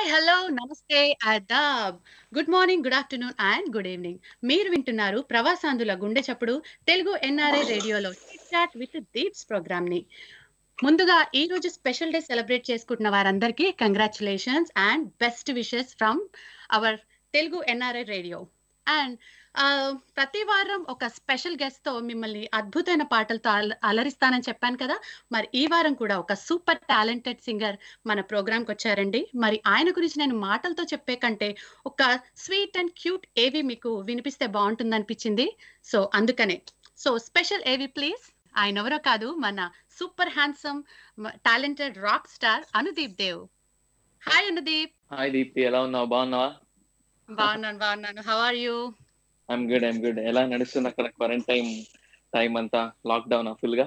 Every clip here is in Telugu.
హలో నమస్తే ఆదాబ్ good morning good afternoon and good evening మీరు వింటున్నారు ప్రవాసాంధ్రుల గుండె చప్పుడు తెలుగు ఎన్ఆర్ఐ రేడియోలో చాట్ విత్ దీప్స్ ప్రోగ్రామ్ ని ముందుగా ఈ రోజు స్పెషల్ డే సెలబ్రేట్ చేసుకుంటున్న వారందరికీ congratulations and best wishes from our Telugu NRI radio and ప్రతి వారం ఒక స్పెషల్ గెస్ట్ తో మిమ్మల్ని అద్భుతమైన పాటలతో అల- అలరిస్తానని చెప్పాను కదా మరి ఈ వారం కూడా ఒక సూపర్ టాలెంటెడ్ సింగర్ మన ప్రోగ్రామ్ కి వచ్చారండి మరి ఆయన గురించి నేను మాటలతో చెప్పే కంటే ఒక స్వీట్ అండ్ క్యూట్ ఏవి మీకు వినిపిస్తే బాగుంటుంది అనిపించింది సో అందుకనే సో స్పెషల్ ఏవి ప్లీజ్ ఆయన ఎవరో కాదు మన super handsome talented rock star Anudeep Dev hi Anudeep hi Deepthi ఎలా ఉన్నావు బాగున్నావా బాగున్నాను బాగున్నాను how are you I'm good I'm good ఎలా నడుస్తుంది అక్కడ క్వారంటైన్ టైం అంతా లాక్డౌన్ ఫుల్ గా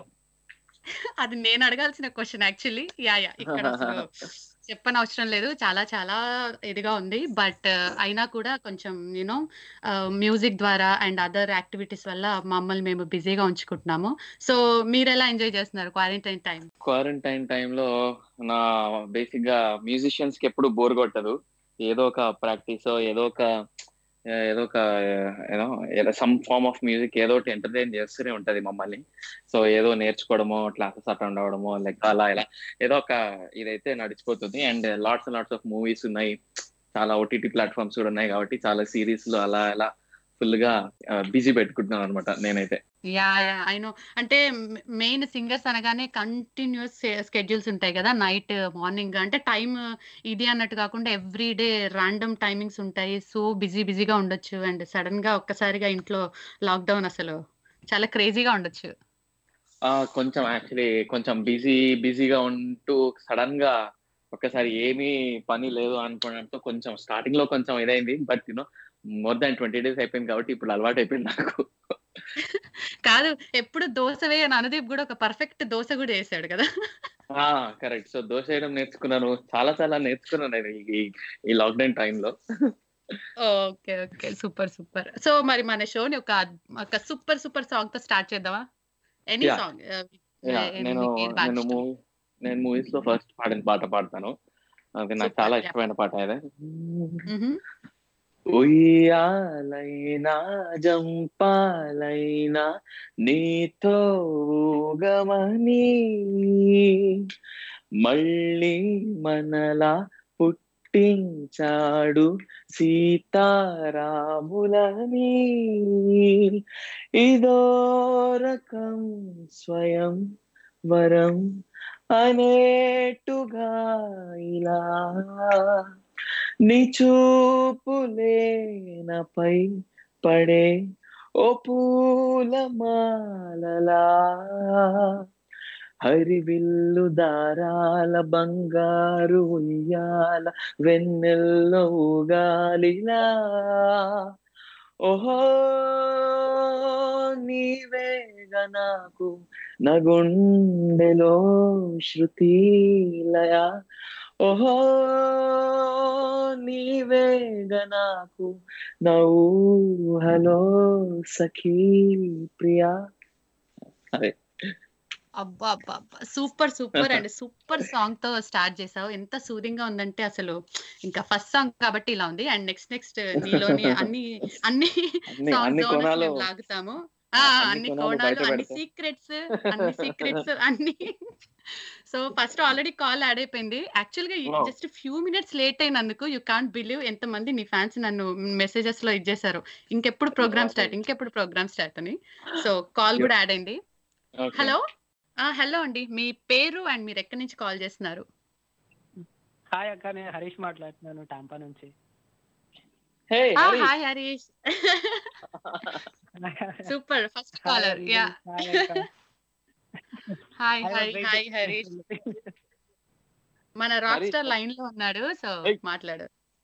అది నేను అడగాల్సిన క్వశ్చన్ యాక్చువల్లీ యా యా ఇక్కడ అసలు చెప్పని అవసరం లేదు చాలా చాలా ఇదిగా ఉంది బట్ అయినా కూడా కొంచెం యూనో మ్యూజిక్ ద్వారా అండ్ అదర్ యాక్టివిటీస్ వల్ల మమ్మల్ని మేము బిజీగా ఉంచుకుంటున్నాము సో మీరు ఎలా ఎంజాయ్ చేస్తున్నారు క్వారంటైన్ టైం క్వారంటైన్ టైంలో నా బేసిక్ గా మ్యూజిషియన్స్ కి ఎప్పుడు బోర్ కొట్టదు ఏదో ఒక ప్రాక్టీస్ ఏదో ఒక ఏదో ఒక ఏదో సమ్ ఫార్మ్ ఆఫ్ మ్యూజిక్ ఏదో ఒకటి ఎంటర్టైన్ చేస్తూనే ఉంటది మమ్మల్ని సో ఏదో నేర్చుకోవడమో క్లాసెస్ అటెండ్ అవ్వడమో లైక్ అలా ఇలా ఏదో ఒక ఇదైతే నడిచిపోతుంది and lots lots of movies ఉన్నాయి చాలా ఓటీటీ ప్లాట్ఫామ్స్ కూడా ఉన్నాయి కాబట్టి చాలా సిరీస్ లో అలా అలా ఫుల్ గా బిజీ పెట్టుకుంటున్నాను అనమాట నేనైతే యా యా ఐ నో అంటే మెయిన్ సింగర్స్ అనగానే కంటిన్యూస్ స్కెడ్యూల్స్ ఉంటాయి కదా నైట్ మార్నింగ్ అంటే టైం ఇది అన్నట్టు కాకుండా ఎవ్రీ డే ర్యాండమ్ టైమింగ్స్ ఉంటాయి సో బిజీ బిజీగా ఉండొచ్చు అండ్ సడన్ గా ఒక్కసారిగా ఇంట్లో లాక్డౌన్ అసలు చాలా క్రేజీగా ఉండొచ్చు ఆ కొంచెం యాక్చువల్లీ కొంచెం బిజీ బిజీగా ఉంటూ సడన్ గా ఒక్కసారి ఏమీ పని లేదు అనుకోవడంతో కొంచెం స్టార్టింగ్ లో కొంచెం ఇదైంది but you know more than twenty days అయిపోయింది కాబట్టి ఇప్పుడు అలవాటు అయిపోయింది నాకు కాదు ఎప్పుడు దోశ వేయని అనుదీప్ కూడా ఒక పర్ఫెక్ట్ దోశ కూడా వేసాడు కదా కరెక్ట్ సో దోశ వేయడం నేర్చుకున్నాను చాలా చాలా నేర్చుకున్నాను నేను ఈ- ఈ లాక్డౌన్ టైంలో okay okay super super so మరి మన షోని ఒక అద్- ఒక సూపర్ సూపర్ సాంగ్ తో స్టార్ట్ చేద్దామా ఎనీ Yeah. సాంగ్ నేను నేను మూవీ నేను మూవీస్ లో ఫస్ట్ పాడిన పాట పాడతాను అది నాకు Super, చాలా yeah. ఇష్టమైన పాట అదే ఉయ్యాలైనా జంపాలైనా నీతో ఊగమని మళ్ళీ మనలా పుట్టించాడు సీతారాములని ఇదో రకం స్వయం వరం అనేటుగా ఇలా నీ చూపులేనపై పడే ఓ పూలమాలలా హరివిల్లు దారాల బంగారు ఉయ్యాల వెన్నెల్లో ఊగాలిలా ఓహో నీవేగ నాకు నగుండెలో శృతిలయ ఓహో నీవేగ నాకు నౌహలో సఖీ ప్రియా అదే అబ్బా అబ్బా అబ్బా super super and super song తో స్టార్ట్ చేసావు ఎంత సూదింగ్ గా ఉందంటే అసలు ఇంకా ఫస్ట్ సాంగ్ కాబట్టి ఇలా ఉంది అండ్ నెక్స్ట్ నెక్స్ట్ నీలోని అన్ని అన్ని అన్ని అన్ని సాంగ్స్ కోణాలు మేము లాగుతాము ఆ, అన్ని అన్ని కోణాలు కోణాలు బయట అన్ని పెడతాం. సీక్రెట్స్ అన్ని సీక్రెట్స్ అన్ని so first already call add అయిపోయింది యాక్చువల్ గా Wow. Just few minutes late అయినందుకు యూ కాంట్ బిలీవ్ ఎంత మంది నీ ఫ్యాన్స్ నన్ను మెసేజెస్ లో ఇచ్చేసారు ఇంకెప్పుడు ప్రోగ్రామ్ స్టార్ట్ ఇంకెప్పుడు ప్రోగ్రామ్ స్టార్ట్ అని సో కాల్ కూడా యాడ్ అయింది Okay. హలో హలో అండి మీ పేరు అండ్ మీరు ఎక్కడి నుంచి కాల్ చేస్తున్నారు హాయ్ అక్క నేను హరీష్ మాట్లాడుతున్నాను టాంపా నుంచి Hey, Harish. Hi Harish super first caller yeah hi hi hi Harish మన రాక్ హరీష్. స్టార్ లైన్ లో ఉన్నాడు సో Hey. మాట్లాడు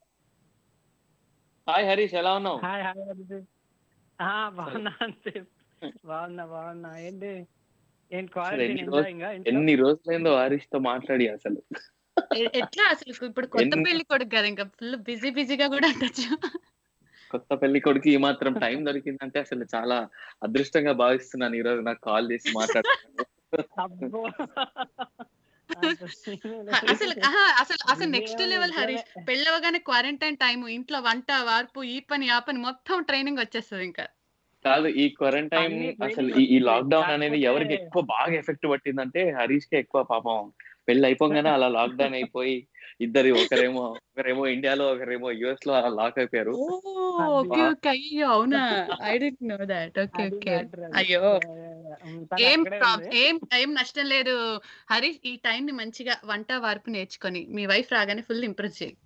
హాయ్ హరీష్ ఎలా ఉన్నావు హాయ్ హాయ్ అభిజిత్ ఆ బాగున్నా అభిజిత్. బాగున్నా బాగున్నా ఏంటి ఏంటి క్వాలిటీ ఎన్ని ఇంకా రోజు- ఇంకా ఇంట్లో? ఎన్ని రోజులైందో హరీష్ తో మాట్లాడి అసలు ఎ- ఎట్లా అసలు ఇప్పుడు కొత్త ఎన్ని- పెళ్లి కొడుకు కదా ఇంకా ఫుల్ బిజీ బిజీగా కూడా ఉండొచ్చు కొత్త పెళ్లి కొడుకు ఈ మాత్రం టైం దొరికిందంటే అసలు చాలా అదృష్టంగా భావిస్తున్నాను ఈ రోజు నాకు కాల్ చేసి మాట్లాడుతున్నాను అబ్బో అసలు ఆహా, అసలు అసలు నెక్స్ట్ లెవెల్ హరీష్ పెళ్ళవగానే క్వారంటైన్ టైం ఇంట్లో వంట వార్పు ఈ పని ఆ పని మొత్తం ట్రైనింగ్ వచ్చేస్తుంది ఇంకా కాదు ఈ క్వారంటైన్ అన్ని అసలు training ఈ ఈ వస్తుంది. లాక్డౌన్ అనేది కాకపోతే- ఎవరికి ఎక్కువ బాగా ఎఫెక్ట్ పట్టిందంటే హరీష్ కి ఎక్కువ పాపం పెళ్లి అయిపోగానే అలా లాక్డౌన్ అయిపోయి ఇద్దరు ఒకరేమో ఒకరేమో ఇండియాలో ఒకరేమో యుఎస్ లో అలా లాక్ అయిపోయారు ఓ ఓకే ఓకే అయ్యో అవునా I didn't know that okay okay అయ్యో ఏం ప్రాబ్- ఏం ఏం నష్టం లేదు హరీష్ ఈ టైం ని మంచిగా వంట వార్పు నేర్చుకొని మీ వైఫ్ రాగానే ఫుల్ ఇంప్రెస్ చేయి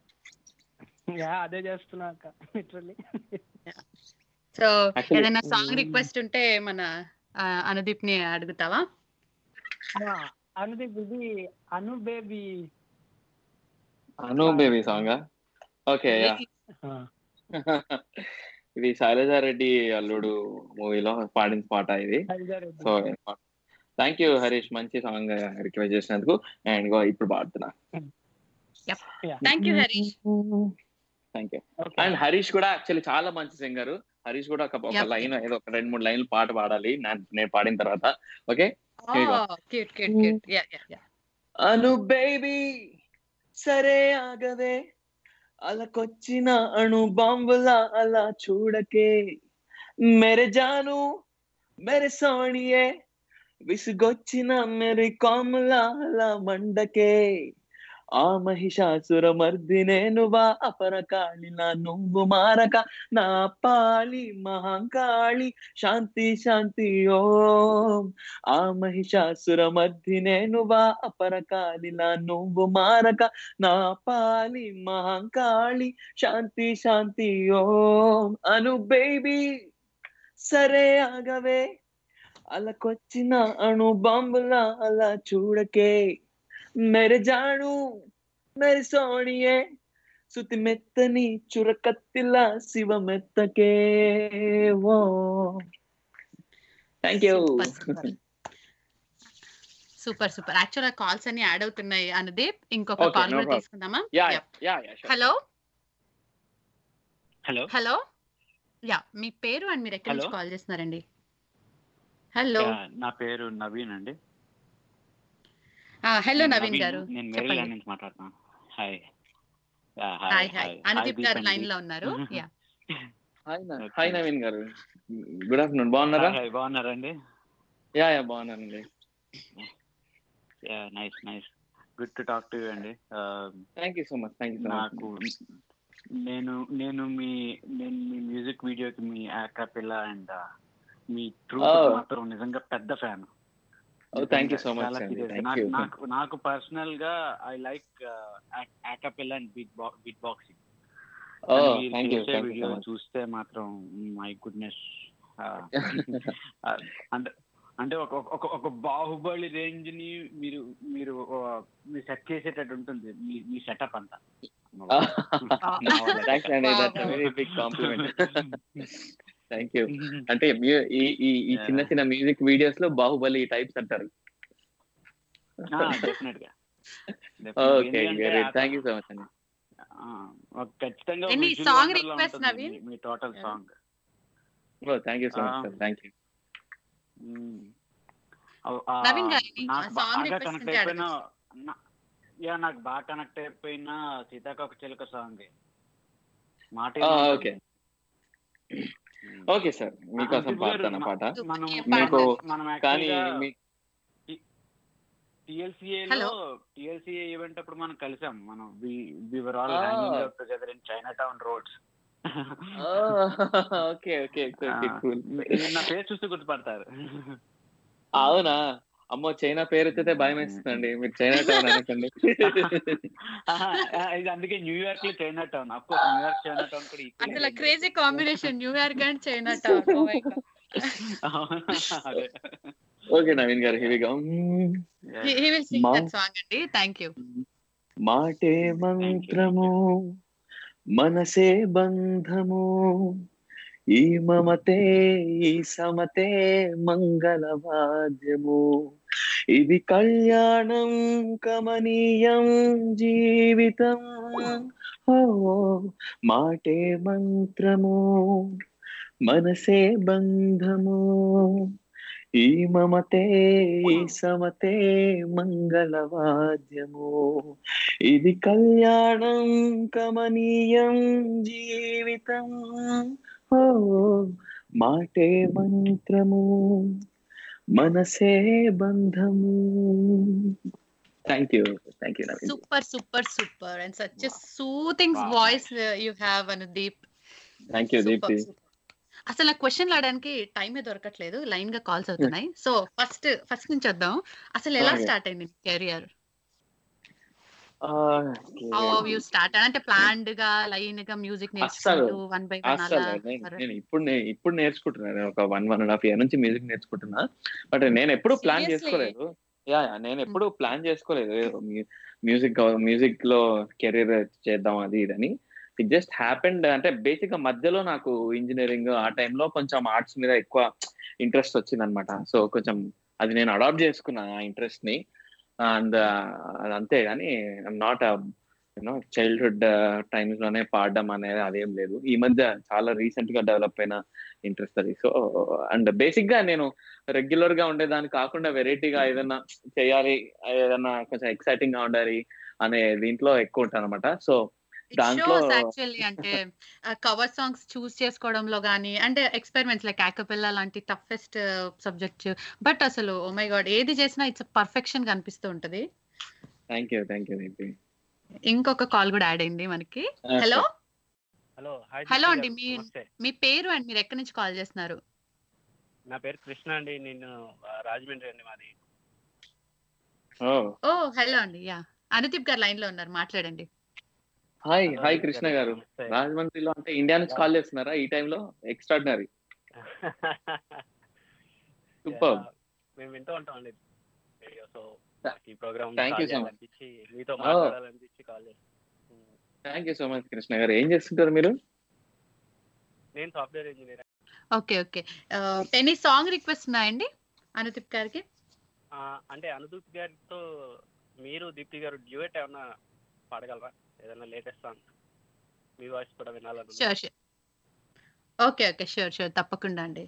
అదే చేస్తున్నా అక్క లిటరల్లీ సో Actually- ఏదైనా సాంగ్ రిక్వెస్ట్ ఉంటే మన ఆ, అనుదీప్ ని అడుగుతావా అనుదీప్ ఇది అను బేబీ అను బేబీ సాంగ్ ఓకే యా ఇది శైలజారెడ్డి అల్లుడు మూవీలో పాడిన పాట ఇది సో థ్యాంక్ యూ హరీష్ మంచి సాంగ్ రిక్వెస్ట్ చేసినందుకు అండ్ ఇప్పుడు పాడుతున్నా thank you Harish thank you and Harish కూడా యాక్చువల్లీ చాలా మంచి సింగర్ హరీష్ కూడా ఒక ఒక Yep. లైన్ ఏదో ఒక రెండు మూడు లైన్లు పాట పాడాలి నేను నేను పాడిన తర్వాత okay Here you go. Cute cute cute yeah yeah yeah Anu baby సరే ఆగవే అలకొచ్చిన అణు బాంబులా అలా చూడకే మెరే జాను మెరే సోనియే విసుగొచ్చిన మెరి కాములా అలా మండకే ఆ మహిషాసుర మర్దినేనువా అపరకాళిన నువ్వు మారక నా పాలి మహాంకాళి శాంతి శాంతి ఓం ఆ మహిషాసుర మర్దినేనువా అపరకాలిన నువ్వు మారక నా పాలి మహాంకాళి శాంతి శాంతి ఓం అను బేబీ సరే ఆగవే అలకొచ్చిన అణు బాంబులా అలా చూడకే మెరే జాను మెరి సోనియే సుతి మెత్తని చురకత్తిలా శివ మెత్తకే ఓ thank you super super actual calls అన్ని యాడ్ అవుతున్నాయి అనుదీప్ ఇంకొక Okay, కాల్ no కూడా problem. తీసుకుందామా yeah yeah yeah hello hello hello yeah మీ పేరు అండ్ మీరు ఎక్కడి నుంచి Hello. కాల్ చేస్తున్నారండి హలో నా పేరు నవీన్ అండి హలో నేను నవీన్ గారు నేను చెప్పండి మెరీలాండ్ నుంచి మాట్లాడుతున్నాను హాయ్ హాయ్ హాయ్ అనుదీప్ గారు లైన్ లో ఉన్నారు yeah hi Okay. Hi Naveen గారు గుడ్ ఆఫ్టర్నూన్ బాగున్నారా హాయ్ బాగున్నారండి యా యా బాగున్నానండి nice nice good to talk to అండి Uh, thank you so much thank you so నాకు మచ్ నేను నేను మీ నేను మీ మ్యూజిక్ వీడియోకి మీ యాక్రపిల్ల అండ్ మీ ట్రూ Oh. మాత్రం నిజంగా పెద్ద fan Oh, thank you so much, చాలా Sandy. serious. Thank నాకు- you. నాకు నాకు పర్సనల్ గా ఐ లైక్ యాక్రపిల్ల అండ్ బీట్ బీట్ బాక్సింగ్ ఓ మీరు థ్యాంక్ యూ చేసే thank you video so much చూస్తే మాత్రం మై గుడ్నెస్ అంటే అంటే ఒక ఒక ఒక బాహుబలి రేంజ్ ని మీరు మీరు ఆ, మీరు సెట్ చేసేటట్టు ఉంటుంది మీ మీ సెటప్ అంతా థ్యాంక్స్ అండి that's very big compliment thank you అంటే mu- ఈ ఈ ఈ చిన్న చిన్న మ్యూజిక్ వీడియోస్ లో బాహుబలి టైప్స్ అంటారు డెఫినెట్ గా okay great thank you so much అండి ఖచ్చితంగా Any visual song wonder లా request, ఉంటుంది నవీన్? మీ- మీ టోటల్ Yeah. సాంగ్ ఓ thank you so much Um, sir thank you Naveen గారిని ఆ నాకు song బాగా request కనెక్ట్ ఉంటే అయిపోయిన నా- యా నాకు బాగా కనెక్ట్ అయిపోయిన సీతాకోక చిలుక సాంగ్ మాట Ah, ఏమంటారు? okay. ఉమ్. ఓకే సార్ మీకోసం అంకిత్ గారు, పాడతాను మ- పాట మనం ఏం మీకు మనం కానీ మీ టిఎల్సిఏ Hello. లో టిఎల్సిఏ ఈవెంట్ అప్పుడు మనం కలిసాం మనం we were all Ah. Hanging out together in Chinatown roads okay okay okay cool నా ఫేస్ చూస్తే గుర్తుపడతారు అవునా అమ్మో చైనా పేరు ఎత్తితే భయం వేస్తుందండి మీరు చైనా టౌన్ అనకండి ఆహా, ఆ, ఇది అందుకే న్యూయార్క్ లో Chinatown of course New York Chinatown కూడా equally అసలు dangerous. Crazy combination New York and Chinatown అదే ఓకే నవీన్ గారు హివిగా he will sing Ma- that song అండి థ్యాంక్ యూ మాటే మంత్రము మనసే బంధము ఈ మమతే ఈ సమతే మంగళవాద్యము ఇది కళ్యాణం కమనీయం జీవితం ఓ మాటే మంత్రము మనసే బంధము ఈ మమతే ఈ సమతే మంగళవాద్యము ఇది కళ్యాణం కమనీయం జీవితం ఓ మాటే మంత్రము మనసే బంధము thank you thank you Naveen super super super and such soothing Wow. Voice you have Anudeep thank you Deepti అసలు నాకు క్వశ్చన్ ఆడడానికి టైమే దొరకట్లేదు లైన్ గా కాల్స్ అవుతున్నాయి సో ఫస్ట్ ఫస్ట్ నుంచి వద్దాం అసలు ఎలా Okay. స్టార్ట్ అయింది కెరియర్ ఆ, హౌ యూ స్టార్ట్ అంటే ప్లాన్డ్ గా లైన్ గా మ్యూజిక్ నేర్చుకుంటూ వన్ బై వన్ అసలు అలా నేను నేను ఇప్పుడు నే- ఇప్పుడు నేర్చుకుంటున్నాను నేను ఒక one one and half year నుంచి మ్యూజిక్ నేర్చుకుంటున్నా బట్ నేను ఎప్పుడు ప్లాన్ Seriously? చేసుకోలేదు యా యా, నేను ఎప్పుడు ప్లాన్ చేసుకోలేదు మ్యూజిక్ మ్యూజిక్ లో కెరీర్ చేద్దాం అది ఇదని ఇట్ జస్ట్ హ్యాపెండ్ అంటే బేసిక్ గా మధ్యలో నాకు ఇంజనీరింగ్ ఆ టైంలో కొంచెం ఆర్ట్స్ మీద ఎక్కువ ఇంట్రెస్ట్ వచ్చింది అనమాట సో కొంచెం అది నేను అడాప్ట్ చేసుకున్నా ఆ ఇంట్రెస్ట్ ని అండ్ అది అంతే కానీ నాట్ యూనో చైల్డ్హుడ్ టైమ్స్ లోనే పాడడం అనేది అదేం లేదు ఈ మధ్య చాలా రీసెంట్ గా డెవలప్ అయిన ఇంట్రెస్ట్ అది సో అండ్ బేసిక్ గా నేను రెగ్యులర్ గా ఉండేదాన్ని కాకుండా వెరైటీగా ఏదైనా చేయాలి ఏదైనా కొంచెం ఎక్సైటింగ్ గా ఉండాలి అనే దీంట్లో ఎక్కువ ఉంటాను అనమాట సో దాంట్లో- యాక్చువల్లీ అంటే కవర్ సాంగ్స్ చూస్ చేసుకోవడంలో గానీ అంటే ఎక్స్పెరిమెంట్స్ లైక్ యాకపిల్ల లాంటి టఫెస్ట్ సబ్జెక్ట్ బట్ అసలు ఓ మై గాడ్ ఏది చేసినా ఇట్స్ పర్ఫెక్షన్ కనిపిస్తూ ఉంటది thank you thank you Deepti ఇంకొక కాల్ కూడా యాడ్ అయింది మనకి hello hello hi hello Deepti అండి, గారు. మీ- నమస్తే మీ పేరు అండ్ మీరు ఎక్కడి నుంచి కాల్ చేస్తున్నారు నా పేరు కృష్ణ అండి నేను ఆ, రాజమండ్రి అండి మాది ఓ హలో అండి యా అనుదీప్ గారు లైన్ లో ఉన్నారు మాట్లాడండి hi hello hi Deepti Krishna గారు. గారు నమస్తే. రాజమండ్రిలో అంటే ఇండియా నుంచి కాల్ చేస్తున్నారా ఈ టైంలో ఎక్స్ట్రాడినరీ సూపర్ యా, మేము వింటూ ఉంటాం అండి రేడియో సో Th- ఈ programme thank you so much. అనిపించి మీతో Oh. మాట్లాడాలనిపించి కాల్ చేస్తాను thank you so much Krishna గారు ఏం చేస్తుంటారు మీరు నేను software engineer okay okay any song request ఉన్నాయండి అనుదీప్ గారికి అంటే అనుదూప్ గారితో మీరు దీప్తి గారు డ్యూయట్ ఏమన్నా పాడగలరా ఏదైనా లేటెస్ట్ సాంగ్ మీ వాయిస్ కూడా వినాలను sure sure okay okay sure sure తప్పకుండా అండి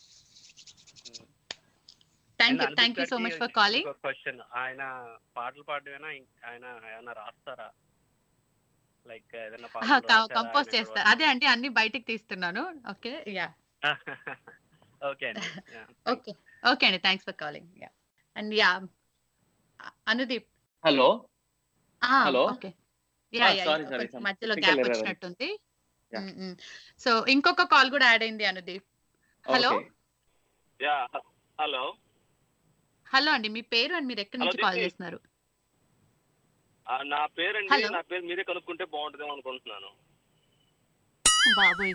thank you thank you so much for calling question ఆయన పాటలు పాడమేనా ఇం- ఆయన ఏమైనా రాస్తారా లైక్ ఏదైనా కంపోజ్ చేస్తారు అదే అండి అన్ని బయటికి తీస్తున్నాను ఓకే యా ఓకే అండి ఓకే ఓకే అండి thanks for calling yeah and yeah Anudeep hello Hello? Okay yeah Ah, yeah sorry, sorry, some మధ్యలో technical గ్యాప్ error. వచ్చినట్టుంది Yeah. సో ఇంకొక కాల్ కూడా యాడ్ అయింది Anudeep hello yeah hello hello అండి మీ పేరు అండ్ మీరు ఎక్కడి నుంచి Hello, కాల్ దీప్తి. చేస్తున్నారు నా పేరండి Hello. నా పేరు మీరే కనుక్కుంటే బాగుంటుందేమో అనుకుంటున్నాను బాబోయ్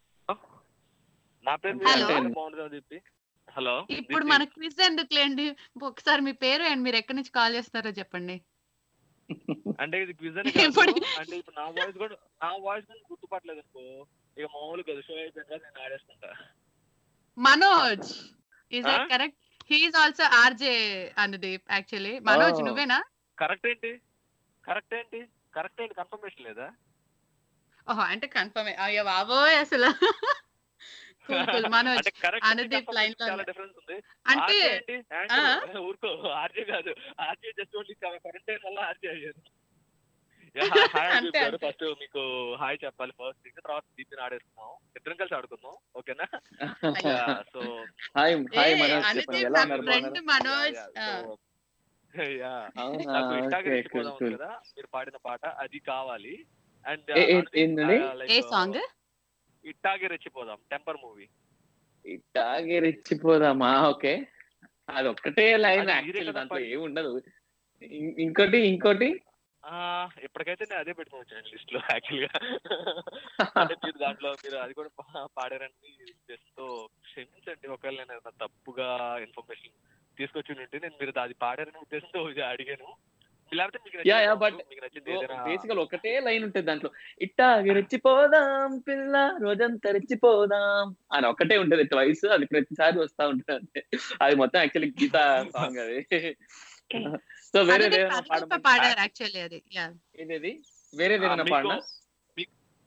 నా పేరు Hello. మీరే కనుక్కుంటే బాగుంటుందేమో దీప్తి హలో ఇప్పుడు మన క్విజ్ ఎందుకులేండి ఒకసారి మీ పేరు అండ్ మీరు ఎక్కడి నుంచి కాల్ చేస్తారో చెప్పండి అంటే ఇది క్విజ్ అని ఇప్పుడు- కాదు. అంటే ఇప్పుడు నా వాయిస్ కూడా నా వాయిస్ కూడా గుర్తుపట్టలేదు అనుకో ఇక మామూలు కదా షో అయిపోయిందా నేను ఆడేసుకుంటా Manoj is that Huh? Correct he's also RJ Anudeep actually Manoj Oh. నువ్వేనా కరెక్ట్ ఏంటి కరెక్ట్ ఏంటి కరెక్ట్ ఏంటి కన్ఫర్మేషన్ లేదా ఓహో అంటే కన్ఫర్మ్ అయ్యో బాబోయ్ అసలు Cool, cool. మనోజ్ అంటే correct అనుదీప్ confirmation line లో చాలా డిఫరెన్స్ ఉంది అంటే RJ ఏంటి? ఆ. Anchor. ఊరుకో ఆర్జే కాదు ఆర్జే జస్ట్ ఓన్లీ క్వారంటైన్ వల్ల ఆర్జే అయ్యాను అంతే, అంతే. ఫస్ట్ మీకు హాయ్ చెప్పాలి ఫస్ట్ థింగ్ తర్వాత దీపిని ఆడేసుకుందాం ఇద్దరం కలిసి ఆడుకుందాం ఓకేనా సో హాయ్ హాయ్ ఏ, మనోజ్ అనుదీప్ చెప్పండి ఎలా నా ఉన్నారు ఫ్రెండ్ బాగున్నారా? మనోజ్ ఆ, అవునా నాకు ఇట్టాగే ఓకే రెచ్చిపోదాం కూల్ ఉంది కదా మీరు పాడిన పాట అది కావాలి అండ్ ఏ- ఏ- ఏంటండి? ఏ సాంగ్ ఇట్టాగే రెచ్చిపోదాం టెంపర్ మూవీ ఇట్లాగే రెచ్చిపోదామా ఓకే అది ఒక్కటే లైన్ అది మీరే యాక్చువల్ కదా దాంట్లో పాడి- ఏముండదు ఇం- ఇంకోటి ఇంకోటి ఆ ఇప్పటికైతే నేను అదే పెట్టుకుని వచ్చాను లిస్ట్ లో యాక్చువల్ గా అంటే మీరు దాంట్లో మీరు అది కూడా పా- పాడారని జస్ట్ క్షమించండి ఒకవేళ నేను ఏదైనా తప్పుగా ఇన్ఫర్మేషన్ తీసుకొచ్చి ఉంటే నేను మీరు అది పాడారనే ఉద్దేశంతో ఇది అడిగాను లేకపోతే మీకు Yeah, yeah, నచ్చిన but song, మీకు నచ్చింది ఏదైనా బేసికల్ ఒకటే లైన్ ఉంటుంది దాంట్లో ఇట్టాగే రెచ్చిపోదాం పిల్ల రోజంతా రెచ్చిపోదాం అని ఒకటే ఉంటది ట్వైస్ అది ప్రతిసారి వస్తా ఉంటుంది అంతే అది మొత్తం యాక్చువల్లీ గీత సాంగ్ అది సో వేరే అనుదీప్ ఏదైనా అనుదీప్ పాడమంటే- పాడారు యాక్చువల్లీ అది యా ఏదేది వేరేది ఏదైనా మీకు- పాడనా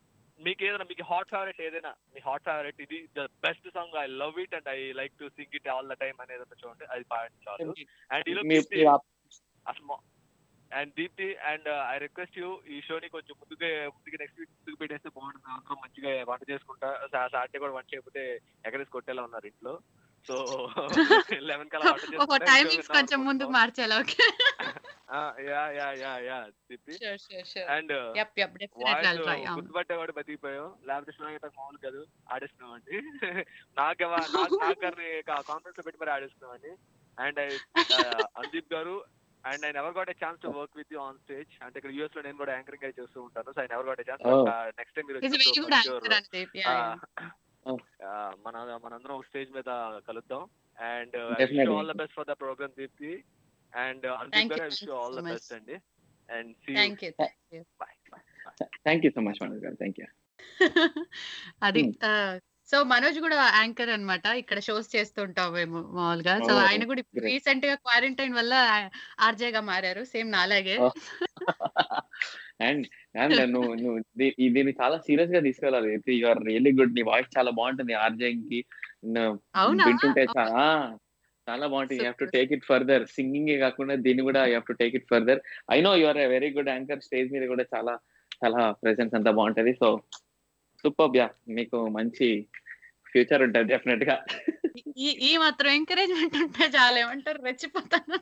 మీకు ఏదైనా మీకు హాట్ ఫేవరెట్ ఏదైనా మీ హాట్ ఫేవరెట్ ఇది the best song I love it and I like to sing it all the time అనేది ఏదైనా చూడండి అది పాడండి చాలు అండ్ ఇలా మీ- మీ ఆ- అసలు and Deepti and I request you ఈ షోని కొంచెం ముందుగా ముందుగా నెక్స్ట్ వీక్ ముందుకు పెట్టేస్తే బాగుంటుంది అందరం మంచిగా వంట చేసుకుంటా సాటర్డే కూడా వంట చేయకపోతే ఎగరేసి కొట్టేలా ఉన్నారు ఇంట్లో సో లెవెన్ కల్లా వంట ఓహో చేసుకుంటా టైమింగ్స్ కొంచెం ముందుకు మార్చాలి okay yeah yeah yeah yeah Deepti sure sure sure and yup yup definitely I'll try voice గుర్తుపట్టే కూడా బతికిపోయాం లేకపోతే షో అయితే మామూలు కాదు ఆడేస్తున్నాం అండి నాకు నాకు నాకు గారిని కాన్ఫరెన్స్ లో పెట్టి మరి ఆడేస్తున్నాం అండి అండ్ అందీప్ గారు and I never got a chance to work with you on stage అంటే ఇక్కడ యూఎస్ లో నేను కూడా యాంకరింగ్ అయి చేస్తూ ఉంటాను so I never got a chance Oh. Next time మీరు ఇది very good anchor Anudeep yeah Oh. మన మనందరం ఒక స్టేజ్ మీద కలుద్దాం and Definitely. All the best for the programme Deepti and Thank Anudeep you. గారు wish Thank you all so the much. Best అండి and see thank you thank you bye bye thank you so much Manoj గారు థ్యాంక్ యూ అది Hmm. సో మనోజ్ కూడా యాంకర్ అన్నమాట ఇక్కడ షోస్ చేస్తుంటాం మేము మామూలుగా సో Oh, ఆయన కూడా great. రీసెంట్ గా క్వారంటైన్ వల్ల ఆర్జే గా మారారు సేమ్ నాలాగే Oh. అండ్ అండ్ నువ్వు నువ్వు దీ- ఈ- దీన్ని చాలా సీరియస్ గా తీసుకెళ్ళాలి యు ఆర్ రియల్లీ గుడ్ నీ వాయిస్ చాలా బాగుంటుంది ఆర్జేయింగ్ కి న- అవునా వింటుంటే చాలా చాలా బాగుంటుంది you have to take it further singing ఏ కాకుండా దీన్ని కూడా you have to take it further I know you are a very good anchor stage మీద కూడా చాలా చాలా ప్రెసెన్స్ అంతా బాగుంటది సో సూపర్ యా మీకు మంచి ఫ్యూచర్ ఉంటుంది డెఫినెట్ గా ఈ ఈ మాత్రం ఎంకరేజ్మెంట్ ఉంటే చాలా ఏమంటారు రెచ్చిపోతాను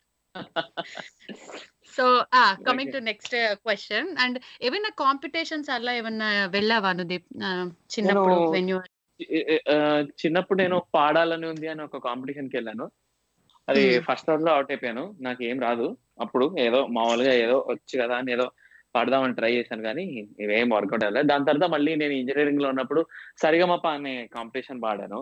సో ఆ coming to next question and ఏమైనా కాంపిటీషన్స్ అలా ఏమన్నా వెళ్ళావా అనుదీప్ ఆ, చిన్నప్పుడు నేను- వెన్ యూ ఆ, చిన్నప్పుడు నేను పాడాలని ఉంది అని ఒక కాంపిటీషన్ కి వెళ్ళాను అది Hmm. ఫస్ట్ రౌండ్ లో అవుట్ అయిపోయాను నాకు ఏం రాదు అప్పుడు ఏదో మామూలుగా ఏదో వచ్చు కదా అని ఏదో పాడదామని ట్రై చేశాను కానీ ఇవేం వర్కౌట్ అవ్వలేదు దాని తర్వాత మళ్ళీ నేను ఇంజనీరింగ్ లో ఉన్నప్పుడు సరిగమప అనే కాంపిటీషన్ పాడాను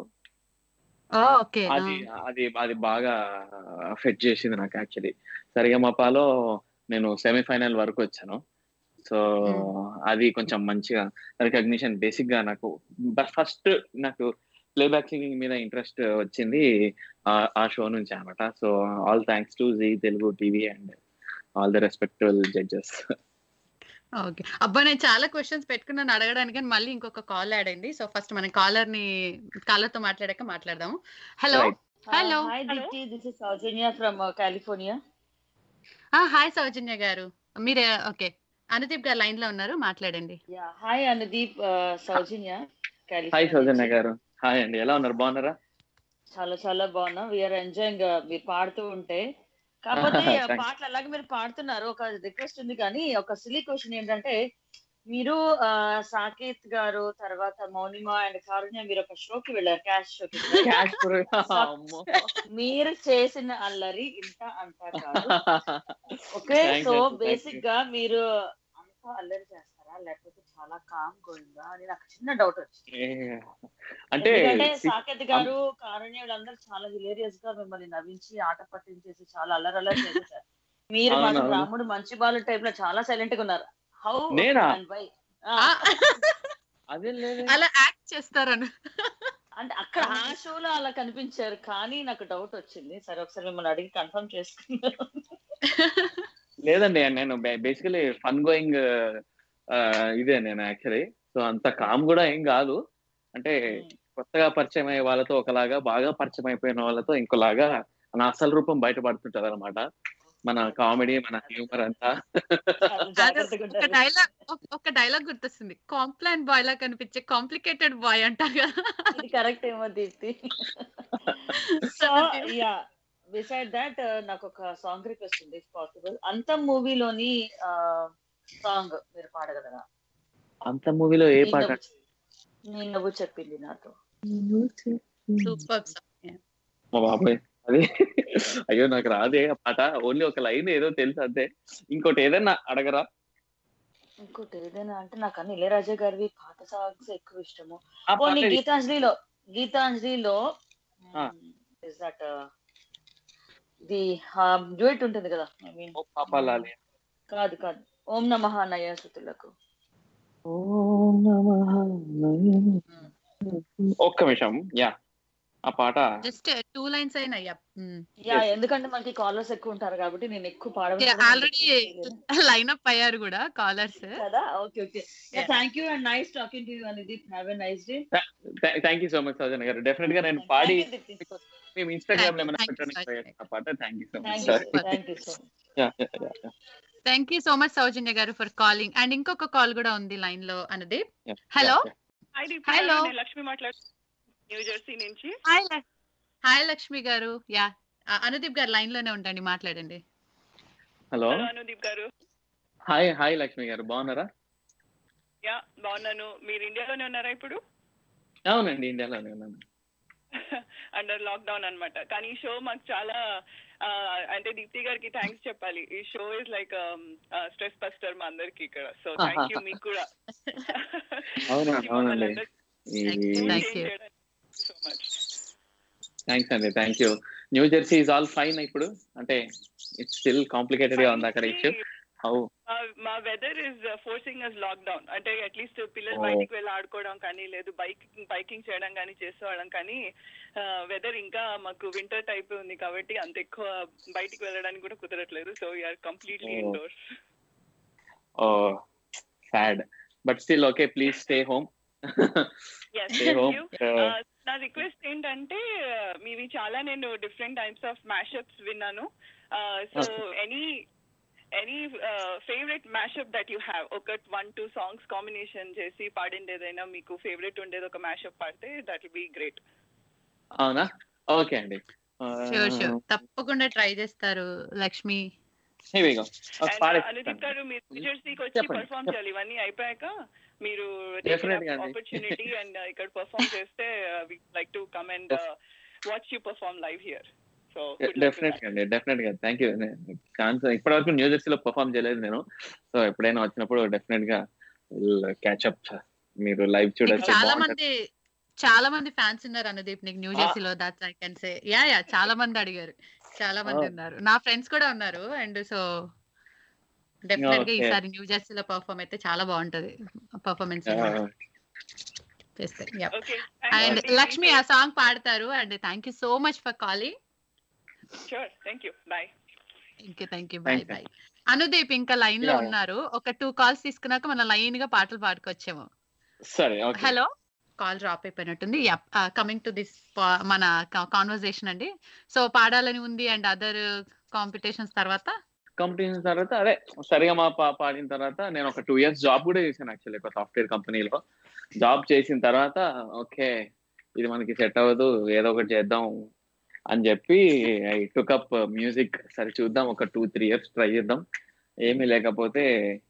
ఓకే అది అది అది బాగా ఫెట్ చేసింది నాకు యాక్చువల్లీ సరిగమపలో నేను సెమీఫైనల్ వరకు వచ్చాను సో అది కొంచెం మంచిగా రికగ్నిషన్ బేసిక్ గా నాకు ఫస్ట్ నాకు ప్లేబ్యాక్ సింగింగ్ మీద ఇంట్రెస్ట్ వచ్చింది ఆ- ఆ షో నుంచి అనమాట so all thanks to Zee Telugu TV and all the respectable judges okay అబ్బా నేను చాలా క్వశ్చన్స్ పెట్టుకున్నాను అడగడానికి కానీ మళ్ళీ ఇంకొక కాల్ యాడ్ అయింది సో ఫస్ట్ మనం కాలర్ ని కాలర్ తో మాట్లాడాక మాట్లాడదాము hello Right. Hello. Uh, hi, Dipti. This is Saujanya from uh, California. Hi Saujanya గారు మీరే ఓకే అనుదీప్ గారు లైన్ లో ఉన్నారు మాట్లాడండి Yeah. Hi, Anudeep. Uh, Saujanya, California. Hi Saujanya నుంచి. గారు హాయ్ అండి ఎలా ఉన్నారు బాగున్నారా చాలా చాలా బాగున్నాం వీఆర్ ఎంజాయింగ్ మీరు పాడుతూ ఉంటే కాకపోతే ఆ Thanks. పాటలు అలాగే మీరు పాడుతున్నారు ఒక రిక్వెస్ట్ ఉంది కానీ ఒక సిలీ క్వశ్చన్ ఏంటంటే మీరు ఆ, సాకేత్ గారు తర్వాత మౌనిమ అండ్ కారుణ్య మీరు ఒక షోకి వెళ్ళారు క్యాష్ షోకి క్యాష్ అమ్మో మీరు చేసిన అల్లరి ఇంత అంతా కాదు okay Thanks, so thank you. Basic గా మీరు అంతా అల్లరి చేస్తారా లేకపోతే చాలా కామ్ గోయిందా అని నాకు చిన్న డౌట్ వచ్చింది ఏ, అంటే ఎందుకంటే సాకేత్ గారు కారుణ్య వీళ్ళందరూ చాలా హిలేరియస్ గా మిమ్మల్ని నవ్వించి ఆట పట్టించేసి చాలా అల్లరి అల్లరి చేసేసారు మీరు అవును, మాత్రం అవును. రాముడు మంచి బాలు టైప్ లో చాలా సైలెంట్ గా ఉన్నారు హౌ నేనా? వై ఆ, అదే లేదు అలా యాక్ట్ చేస్తారను అంటే అక్కడ ఆ షోలో అలా కనిపించారు కానీ నాకు డౌట్ వచ్చింది సరే ఒకసారి మిమ్మల్ని అడిగి కన్ఫర్మ్ చేసుకున్నాను లేదండి నేను బేసికలీ ఫన్ గోయింగ్ ఇదే నేను యాక్చువల్లీ సో అంత కామ్ కూడా ఏం కాదు అంటే కొత్తగా పరిచయం అయ్యే వాళ్ళతో ఒకలాగా బాగా పరిచయం అయిపోయిన వాళ్ళతో ఇంకోలాగా నా అసలు రూపం బయటపడుతుంటది అనమాట మన కామెడీ మన హ్యూమర్ అంతా చాలా జాగ్రత్తగా ఒక ఉండాలి. డైలాగ్ ఒక డైలాగ్ గుర్తొస్తుంది కాంప్లైంట్ బాయ్ లా కనిపించే కాంప్లికేటెడ్ బాయ్ అంటారు కదా ఇది కరెక్ట్ ఏమో Deepti so yeah beside that నాకు ఒక సాంగ్ రిక్వెస్ట్ ఉంది పాసిబుల్ అంతం మూవీలోని సాంగ్ మీరు పాడగలరా అంత మూవీలో ఏ నీ పాట నవ్వు- నీ నవ్వు చెప్పింది నాతో సూపర్ మా బాబాయ్ అది అయ్యో నాకు రాదే ఆ పాట ఓన్లీ ఒక లైన్ ఏదో తెలుసు అంతే ఇంకోటి ఏదైనా అడగరా ఇంకోటి ఏదైనా అంటే నాకు అన్ని ఇళయరాజా గారివి పాత సాంగ్స్ ఎక్కువ ఇష్టము ఆ పోనీ పాట గీతాంజలిలో గీతాంజలిలో ఆ. ఇస్ దట్ ది డ్యూయట్ ఉంటుంది కదా ఐ మీన్ ఓ పాపాలాలి కాదు కాదు ఓం నమః నయసుతులకు ఓం నమః ఒక్క నిమిషం యా ఆ పాట జస్ట్ టూ లైన్స్ అయినా యా ఎందుకంటే మనకి కాలర్స్ ఎక్కువ ఉంటారు కాబట్టి నేను ఎక్కువ ఆల్రెడీ లైన్ అప్ అయ్యారు కూడా కాలర్స్ కదా okay okay Yeah. Thank you and nice talking to you అనేది have a nice day thank you so much Saujanya గారు డెఫినెట్ గా నేను పాడి మేము ఇన్స్టాగ్రామ్ లో ఏమైనా Thank you, పెట్టడానికి Sujanya. ఆ పాట thank you so thank much you thank you so thank you so much Saujanya గారు ఫర్ కాలింగ్ అండ్ ఇంకొక కాల్ కూడా ఉంది లైన్ లో అన్నది Hello? Hi Deepti Hello. గారు, నేను లక్ష్మి మాట్లాడు న్యూ జెర్సీ నుంచి హాయ్ హాయ్ లక్ష్మి గారు యా అనుదీప్ గారు లైన్ లోనే ఉండండి మాట్లాడండి హలో హలో అనుదీప్ గారు హాయ్ హాయ్ లక్ష్మి గారు బాగున్నారా యా బాగున్నాను మీరు ఇండియాలోనే ఉన్నారా ఇప్పుడు అవునండి ఇండియాలోనే ఉన్నాను అండర్ లాక్డౌన్ అన్నమాట కానీ ఈ షో మాకు చాలా ఆ, అంటే దీప్తి గారికి థ్యాంక్స్ చెప్పాలి ఈ show is like stress buster మా అందరికి ఇక్కడ సో థ్యాంక్ యూ మీకు కూడా అవునా అవునండి ఈ Thank you, thank you. So much thanks అండి thank you New Jersey is all fine ఇప్పుడు అంటే ఇట్స్ స్టిల్ కాంప్లికేటెడ్ గా ఉంది అక్కడ ఇష్యూ హౌ మా weather is forcing us lockdown అంటే అట్లీస్ట్ పిల్లలు Oh. బయటికి వెళ్ళి ఆడుకోవడం కానీ లేదు బైక్ బైకింగ్ చేయడం కానీ చేసేవాళ్ళం కానీ వెదర్ ఇంకా మాకు వింటర్ టైప్ ఉంది కాబట్టి అంత ఎక్కువ బయటికి వెళ్ళడానికి కూడా కుదరట్లేదు so you're completely Oh. Indoors oh sad but still okay please stay home yes stay home నా రిక్వెస్ట్ ఏంటంటే uh, మీవి చాలా నేను డిఫరెంట్ టైప్స్ ఆఫ్ మ్యాషప్స్ విన్నాను సో any any favourite mashup that you have ఒక వన్ టూ సాంగ్స్ కాంబినేషన్ చేసి పాడింది ఏదైనా మీకు ఫేవరెట్ ఉండేది ఒక మ్యాషప్ పాడితే దట్ విల్ బి గ్రేట్ అవునా ఓకే అండి షూర్ షూర్ తప్పకుండా ట్రై చేస్తారు లక్ష్మి అనుదీప్ గారు మీరు న్యూజెర్సీకి వచ్చి చెప్పండి. పర్ఫామ్ చేయాలి ఇవన్నీ అయిపోయాక మీరు Definitely అండి. ఆపర్చునిటీ అండ్ ఇక్కడ పర్ఫామ్ చేస్తే like to come and watch you perform live here so definite గా అండి డెఫినెట్ గా థ్యాంక్ యూ ఛాన్స్ ఇప్పటి వరకు న్యూ జెర్సీలో పర్ఫామ్ చేయలేదు నేను సో ఎప్పుడైనా వచ్చినప్పుడు డెఫినెట్ గా క్యాచ్ అప్ మీరు లైవ్ నీకు చూడొచ్చు చాలా బాగుంటది. మంది చాలా మంది ఫ్యాన్స్ ఉన్నారు అనుదీప్ నీకు న్యూ జెర్సీలో that's I can say yeah yeah చాలా మంది అడిగారు చాలా మంది Oh. ఉన్నారు నా ఫ్రెండ్స్ కూడా ఉన్నారు అండ్ సో డెఫినెట్ గా Okay. ఈసారి న్యూ జెర్సీలో పర్ఫామ్ అయితే చాలా బాగుంటది పర్ఫార్మెన్స్ ఆ, చేస్తే యా ఓకే అండ్ లక్ష్మి ఆ సాంగ్ పాడతారు and thank you so much for calling sure thank you bye thank you thank you bye Thanks, bye Anudeep ఇంకా లైన్ లో Yeah. ఉన్నారు ఒక టూ కాల్స్ తీసుకున్నాక మనం లైన్ గా పాటలు పాడుకొచ్చాము సరే ఓకే హలో కాల్ డ్రాప్ అయిపోయినట్టుంది కమింగ్ టు దిస్ మన కాన్వర్సేషన్ అండి సో పాడాలని ఉంది అండ్ అదర్ కాంపిటీషన్స్ తర్వాత కాంపిటీషన్ తర్వాత అదే సరిగా మా పా పాడిన తర్వాత నేను ఒక టూ ఇయర్స్ జాబ్ కూడా చేశాను యాక్చువల్లీ ఒక సాఫ్ట్వేర్ కంపెనీలో జాబ్ చేసిన తర్వాత ఓకే ఇది మనకి సెట్ అవ్వదు ఏదో ఒకటి చేద్దాం అని చెప్పి ఐ టుకప్ మ్యూజిక్ సరే చూద్దాం ఒక టూ త్రీ ఇయర్స్ ట్రై చేద్దాం ఏమీ లేకపోతే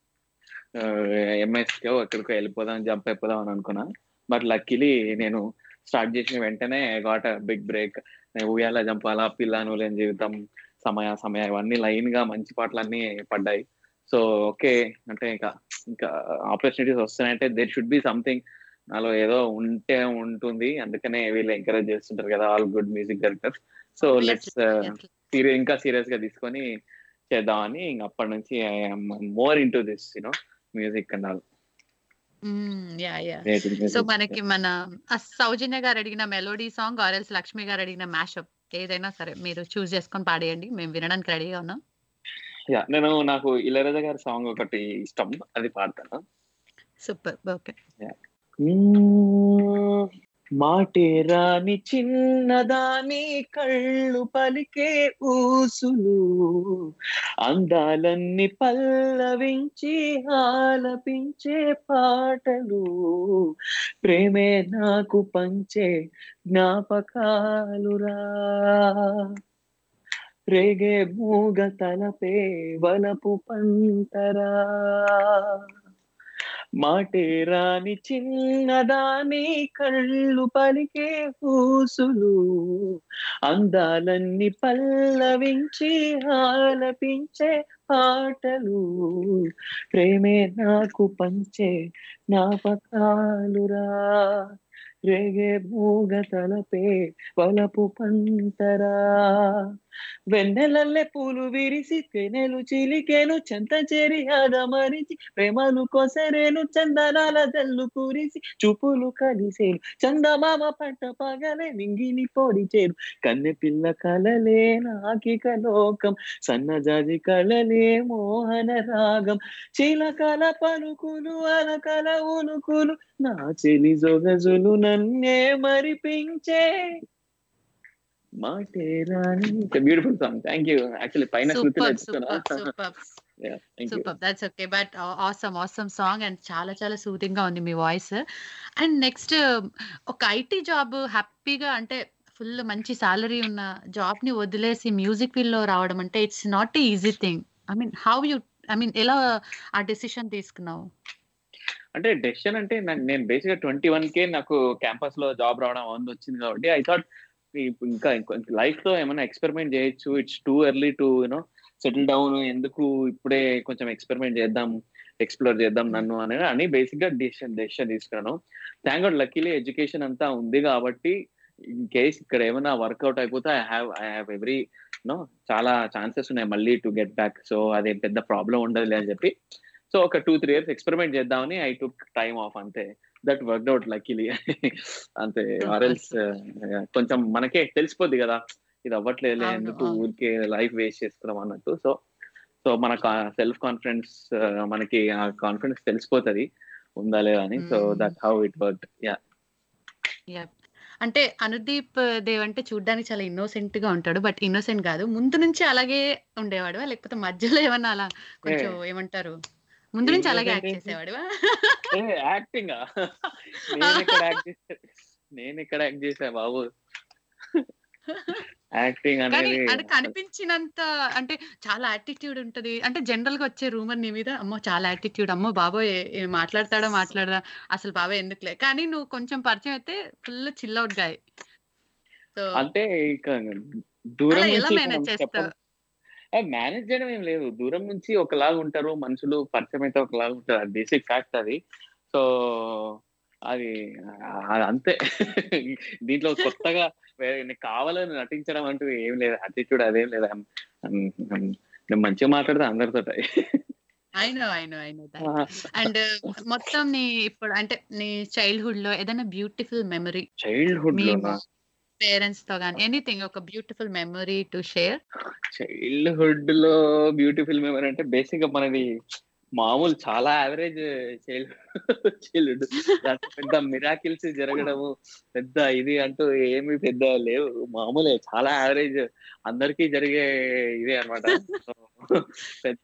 ఎంఎస్కో ఎక్కడికో వెళ్ళిపోదాం జంప్ అయిపోదాం అని అనుకున్నా బట్ లక్కీలీ నేను స్టార్ట్ చేసిన వెంటనే got big break Uyyala Jampala పిల్లను లేని జీవితం సమయ సమయ ఇవన్నీ లైన్ గా మంచి పాటలన్నీ పడ్డాయి సో ఓకే అంటే ఇంకా ఇంకా ఆపర్చునిటీస్ వస్తున్నాయంటే దేర్ షుడ్ బి సంథింగ్ నాలో ఏదో ఉంటే ఉంటుంది అందుకనే వీళ్ళు ఎంకరేజ్ చేస్తుంటారు కదా all good music directors so let's serious ఇంకా సీరియస్ గా తీసుకొని చేద్దామని ఇంక అప్పటి నుంచి more into this you know music and all yeah yeah so మనకి మన ఆ సౌజన్య గారు అడిగిన మెలోడీ సాంగ్ ఆర్ఎల్స్ లక్ష్మి గారు అడిగిన మ్యాషప్ ఏదైనా సరే మీరు చూస్ చేసుకొని పాడేయండి మేము వినడానికి రెడీగా ఉన్నాం యా నేను నాకు ఇళయరాజా గారి సాంగ్ ఒకటి ఇష్టం అది పాడతాను సూపర్ ఓకే మాటే రాని చిన్నదాని కళ్ళు పలికే ఊసులు అందాలన్నీ పల్లవించి ఆలపించే పాటలు ప్రేమే నాకు పంచే జ్ఞాపకాలురా రేగే మూగ తలపే వలపు పంటరా మాటే రాని చిన్నదాని కళ్ళు పలికే ఊసులు అందాలన్నీ పల్లవించి ఆలపించే పాటలు ప్రేమే నాకు పంచే జ్ఞాపకాలురా రేగే మూగ తలపే వలపు పంటరా వెన్నెలల్లే పూలు విరిసి తేనెలు చిలికేను చెంత చేరి ఆదమరిచి ప్రేమలు కొసరేను చందనాల జల్లు కురిసి చూపులు కలిసేను చందమామ పంట పగలే నింగిని పొడిచేరు కన్నె పిల్ల కలలే నాకిక లోకం సన్నజాజి కలలే మోహన రాగం చిలకల పలుకులు అలకల ఉలుకులు నా చెలి జొగజులు నన్నే మరిపించే మాటే రాణి beautiful song thank you actually పైన శృతి సూపర్ నేర్చుకున్నా super super thank you super that's okay but awesome awesome song and చాలా చాలా సూదింగ్ గా ఉంది మీ వాయిస్ అండ్ నెక్స్ట్ ఒక ఐటీ జాబ్ హ్యాపీగా అంటే ఫుల్ మంచి సాలరీ ఉన్న జాబ్ ని వదిలేసి మ్యూజిక్ ఫీల్డ్ లో రావడం అంటే it's not easy thing I mean how you I mean ఎలా ఆ డెసిషన్ తీసుకున్నావు అంటే డెసిషన్ అంటే నాకు నేను బేసిక్ గా ట్వంటీ వన్ కే నాకు క్యాంపస్ లో జాబ్ రావడం అవన్నీ వచ్చింది కాబట్టి ఐ థాట్ ఇంకా లైఫ్ లో ఏమైనా ఎక్స్పెరిమెంట్ చేయొచ్చు it's too early to you know settle down ఎందుకు ఇప్పుడే కొంచెం ఎక్స్పెరిమెంట్ చేద్దాం ఎక్స్ప్లోర్ చేద్దాం నన్ను అని అని బేసిక్ గా డెసిషన్ డెసిషన్ తీసుకున్నాను థ్యాంక్ గాడ్ లక్కీలీ ఎడ్యుకేషన్ అంతా ఉంది కాబట్టి ఇన్ కేస్ ఇక్కడ ఏమైనా వర్కౌట్ అయిపోతే I have I have every no చాలా ఛాన్సెస్ ఉన్నాయి మళ్ళీ టు గెట్ బ్యాక్ సో అది పెద్ద ప్రాబ్లం ఉండదులే అని చెప్పి సో ఒక టూ త్రీ ఇయర్స్ ఎక్స్పెరిమెంట్ చేద్దామని ఐ టుక్ టైమ్ ఆఫ్ అంతే దట్ వర్క్ అవుట్ లక్కీలీ అంతే ఆర్ఎల్స్ కొంచెం మనకే తెలిసిపోద్ది కదా ఇది అవ్వట్లేదు అవును, ఎందుకు అవును. ఊరికే లైఫ్ వేస్ట్ చేస్తున్నాం అన్నట్టు సో సో మన సెల్ఫ్ కాన్ఫిడెన్స్ మనకి ఆ కాన్ఫిడెన్స్ తెలిసిపోతుంది ఉందా లేదా అని so Hmm. That how it work yeah Yeah. అంటే అనుదీప్ దేవ్ అంటే చూడ్డానికి చాలా ఇన్నోసెంట్ గా ఉంటాడు బట్ ఇన్నోసెంట్ కాదు ముందు నుంచి అలాగే ఉండేవాడు లేకపోతే మధ్యలో ఏమన్నా అలా కొంచెం ఏమంటారు ముందు నుంచి అలాగే యాక్ట్ Innocent ఏంటి? చేసేవాడు యాక్టింగ్ నేను ఇక్కడ యాక్ట్ చేసా నేను ఇక్కడ యాక్ట్ చేసా బాబు యాక్టింగ్ కానీ అనేది అంటే కనిపించినంత అంటే చాలా యాటిట్యూడ్ ఉంటది అంటే జనరల్ గా వచ్చే రూమర్ నీ మీద అమ్మో చాలా యాటిట్యూడ్ అమ్మో బాబోయ్ ఏ- మాట్లాడతాడా మాట్లాడదా అసలు బాబాయ్ ఎందుకులే కానీ నువ్వు కొంచెం పరిచయం అయితే full chill out guy so అంటే ఇక దూరం అలా ఎలా నుంచి మేనేజ్ చేస్తావు మేనేజ్ చేయడం ఏం లేదు దూరం నుంచి ఒకలాగా ఉంటారు మనుషులు పరిచయం అయితే ఒకలాగా ఉంటారు అది బేసిక్ ఫ్యాక్ట్ అది సో అది అది అంతే దీంట్లో కొత్తగా వేరే నీకు కావాలని నటించడం అంటూ ఏం లేదు అటిట్యూడ్ అదేం లేదు I'm- I'm- I'm- నేను మంచిగా మాట్లాడితే అందరితో I know I know I know and మొత్తం నీ ఇప్పుడు అంటే నీ చైల్డ్హుడ్ లో ఏదైనా బ్యూటిఫుల్ మెమరీ చైల్డ్హుడ్ మీ లో పేరెంట్స్ తో కానీ ఎనీథింగ్ ఒక beautiful memory to share childhood లో బ్యూటిఫుల్ మెమరీ అంటే బేసిక్ గా మనది మామూలు చాలా యావరేజ్ చైల్డ్ చైల్డ్హుడ్ పెద్ద మిరాకిల్స్ జరగడము పెద్ద ఇది అంటూ ఏమి పెద్ద లేవు మామూలే చాలా యావరేజ్ అందరికీ జరిగే ఇదే అనమాట పెద్ద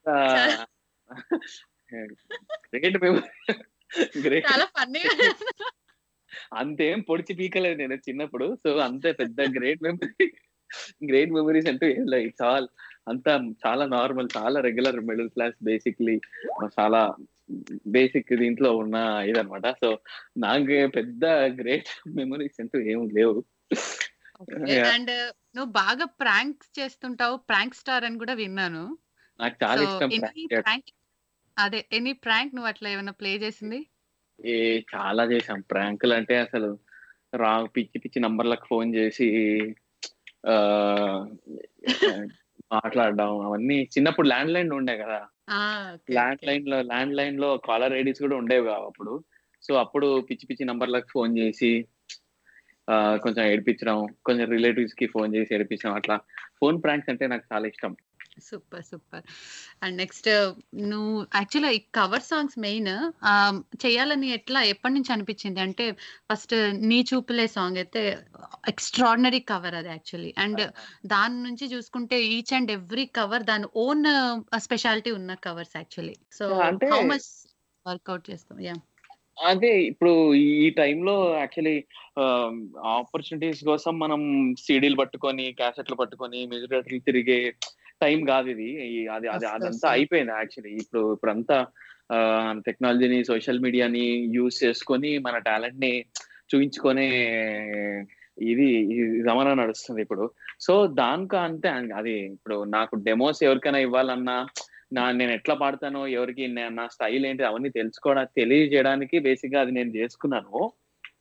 గ్రేట్ మెమరీ గ్రేట్ చాలా ఫన్నీగా అంతేం పొడిచి పీకలేదు నేను చిన్నప్పుడు సో అంతే పెద్ద గ్రేట్ మెమరీ గ్రేట్ మెమరీస్ అంటూ ఏం లేదు ఇట్స్ ఆల్ అంతా చాలా నార్మల్ చాలా రెగ్యులర్ మిడిల్ క్లాస్ బేసిక్లీ చాలా బేసిక్ దీంట్లో ఉన్న ఇదనమాట సో నాకు పెద్ద గ్రేట్ మెమరీస్ అంటూ ఏం లేవు Yeah. అండ్ నువ్వు బాగా ప్రాంక్స్ చేస్తుంటావు ప్రాంక్ స్టార్ అని కూడా విన్నాను నాకు చాలా సో ఇష్టం ఎనీ prank చేయడం. ప్రాంక్ అదే ఎనీ ప్రాంక్ నువ్వు అట్లా ఏమైనా ప్లే చేసింది ఏ చాలా చేశాం ప్రాంకులు అంటే అసలు రా పిచ్చి పిచ్చి నంబర్లకు ఫోన్ చేసి ఆ మాట్లాడడం అవన్నీ చిన్నప్పుడు ల్యాండ్ లైన్ ఉండే కదా ఆ, okay, ల్యాండ్ okay. లైన్ లో ల్యాండ్ లైన్ లో కాలర్ ఐడీస్ కూడా ఉండేవి కావు అప్పుడు సో అప్పుడు పిచ్చి పిచ్చి నంబర్లకు ఫోన్ చేసి ఆ, కొంచెం ఏడిపించడం కొంచెం రిలేటివ్స్ కి ఫోన్ చేసి ఏడిపించడం అట్లా ఫోన్ ప్రాంక్స్ అంటే నాకు చాలా ఇష్టం సూపర్ సూపర్ అండ్ నెక్స్ట్ నువ్వు యాక్చువల్గా ఈ కవర్ సాంగ్స్ మెయిన్ చేయాలని ఎట్లా ఎప్పటి నుంచి అనిపించింది అంటే ఫస్ట్ నీ చూపులే సాంగ్ అయితే ఎక్స్ట్రాడినరీ కవర్ అది యాక్చువల్లీ అండ్ దాని నుంచి చూసుకుంటే ఈచ్ అండ్ ఎవ్రీ కవర్ దాని ఓన్ స్పెషాలిటీ ఉన్న కవర్స్ యాక్చువల్లీ సో అంటే- హౌ మచ్ వర్కౌట్ చేస్తాం యా అదే ఇప్పుడు ఈ టైంలో యాక్చువల్లీ ఆపర్చునిటీస్ కోసం మనం సీడీలు పట్టుకొని క్యాసెట్లు పట్టుకొని మ్యూజిక్ డైరెక్టర్లు తిరిగే టైం కాదు ఇది ఈ- అది అది Of course, అదంతా yeah. అయిపోయింది యాక్చువల్లీ ఇప్పుడు ఇప్పుడంతా టెక్నాలజీని సోషల్ మీడియాని యూజ్ చేసుకొని మన టాలెంట్ ని చూపించుకునే ఇది ఈ జమానా నడుస్తుంది ఇప్పుడు సో దానికా అంతే అది ఇప్పుడు నాకు డెమోస్ ఎవరికైనా ఇవ్వాలన్నా నా నేను ఎట్లా పాడతానో ఎవరికి నే- నా స్టైల్ ఏంటి అవన్నీ తెలుసుకోవడానికి తెలియజేయడానికి బేసిక్ గా అది నేను చేసుకున్నాను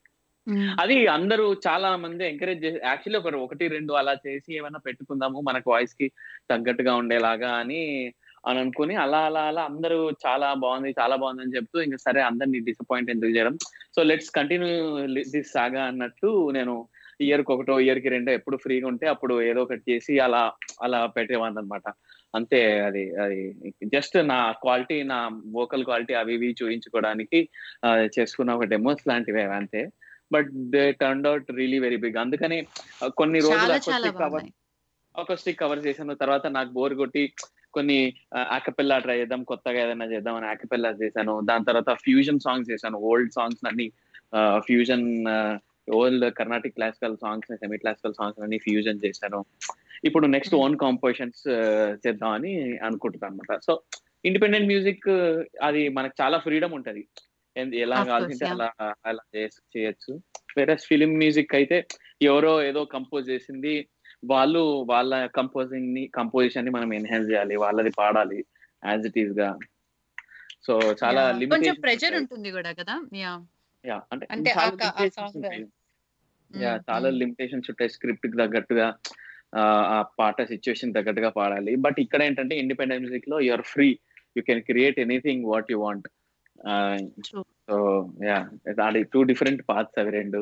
అది అందరూ చాలా మంది ఎంకరేజ్ చేసి యాక్చువల్లీ ఒక ఒకటి రెండు అలా చేసి ఏమైనా పెట్టుకుందాము మనకు వాయిస్ కి తగ్గట్టుగా ఉండేలాగా అని అని అనుకుని అలా అలా అలా అందరూ చాలా బాగుంది చాలా బాగుంది అని చెప్తూ ఇంకా సరే అందరినీ డిసప్పాయింట్ ఎందుకు చేయడం so let's continue this saga అన్నట్టు నేను ఇయర్ కి ఒకటో ఇయర్ కి రెండో ఎప్పుడు ఫ్రీగా ఉంటే అప్పుడు ఏదో ఒకటి చేసి అలా అలా పెట్టేవాడిని అనమాట అంతే అది అది జస్ట్ నా క్వాలిటీ నా వోకల్ క్వాలిటీ అవి ఇవి చూపించుకోవడానికి ఆ, చేసుకున్న ఒక డెమోస్ లాంటివి అవి అంతే but they turn out really very big అందుకని ఆ, కొన్ని రోజులు చాలా చాలా acoustic cover బాగున్నాయి అకోస్టిక్ కవర్ చేశాను తర్వాత నాకు బోర్ కొట్టి కొన్ని ఆకపెల్లా ట్రై చేద్దాం కొత్తగా ఏదైనా చేద్దాం అని ఆకపెల్లా చేశాను దాని తర్వాత ఫ్యూజన్ సాంగ్స్ చేశాను ఓల్డ్ సాంగ్స్ అన్ని fusion old Carnatic classical songs semi classical songs అన్ని ఫ్యూజన్ చేశాను ఇప్పుడు నెక్స్ట్ Hmm. ఓన్ కాంపోజిషన్స్ చేద్దామని అనుకుంటున్నాను అనమాట సో ఇండిపెండెంట్ మ్యూజిక్ అది మనకు చాలా ఫ్రీడమ్ ఉంటది ఎందు- ఎలా Of course, కావాల్సింటే yeah. అలా అలా చేస్- చేయొచ్చు వేరే ఫిలిం మ్యూజిక్ అయితే ఎవరో ఏదో కంపోజ్ చేసింది వాళ్ళు వాళ్ళ కంపోజింగ్ ని కంపోజిషన్ ని మనం ఎన్హాన్స్ చేయాలి వాళ్ళది పాడాలి యాజ్ ఇట్ ఈస్ గా సో చాలా Yeah. కొంచెం లిమిటేషన్ ప్రెజర్ ఉంటుంది కూడా కదా యా యా అంటే అంటే చాలా ఆ క- ఆ limitations song- ఉంటాయి. యా చాలా లిమిటేషన్స్ ఉంటాయి స్క్రిప్ట్ కి తగ్గట్టుగా ఆ, ఆ పాట సిచ్యువేషన్ తగ్గట్టుగా పాడాలి బట్ ఇక్కడ ఏంటంటే ఇండిపెండెంట్ మ్యూజిక్ లో you are free you can create anything what you want True. So yeah అది టూ డిఫరెంట్ పార్ట్స్ అవి రెండు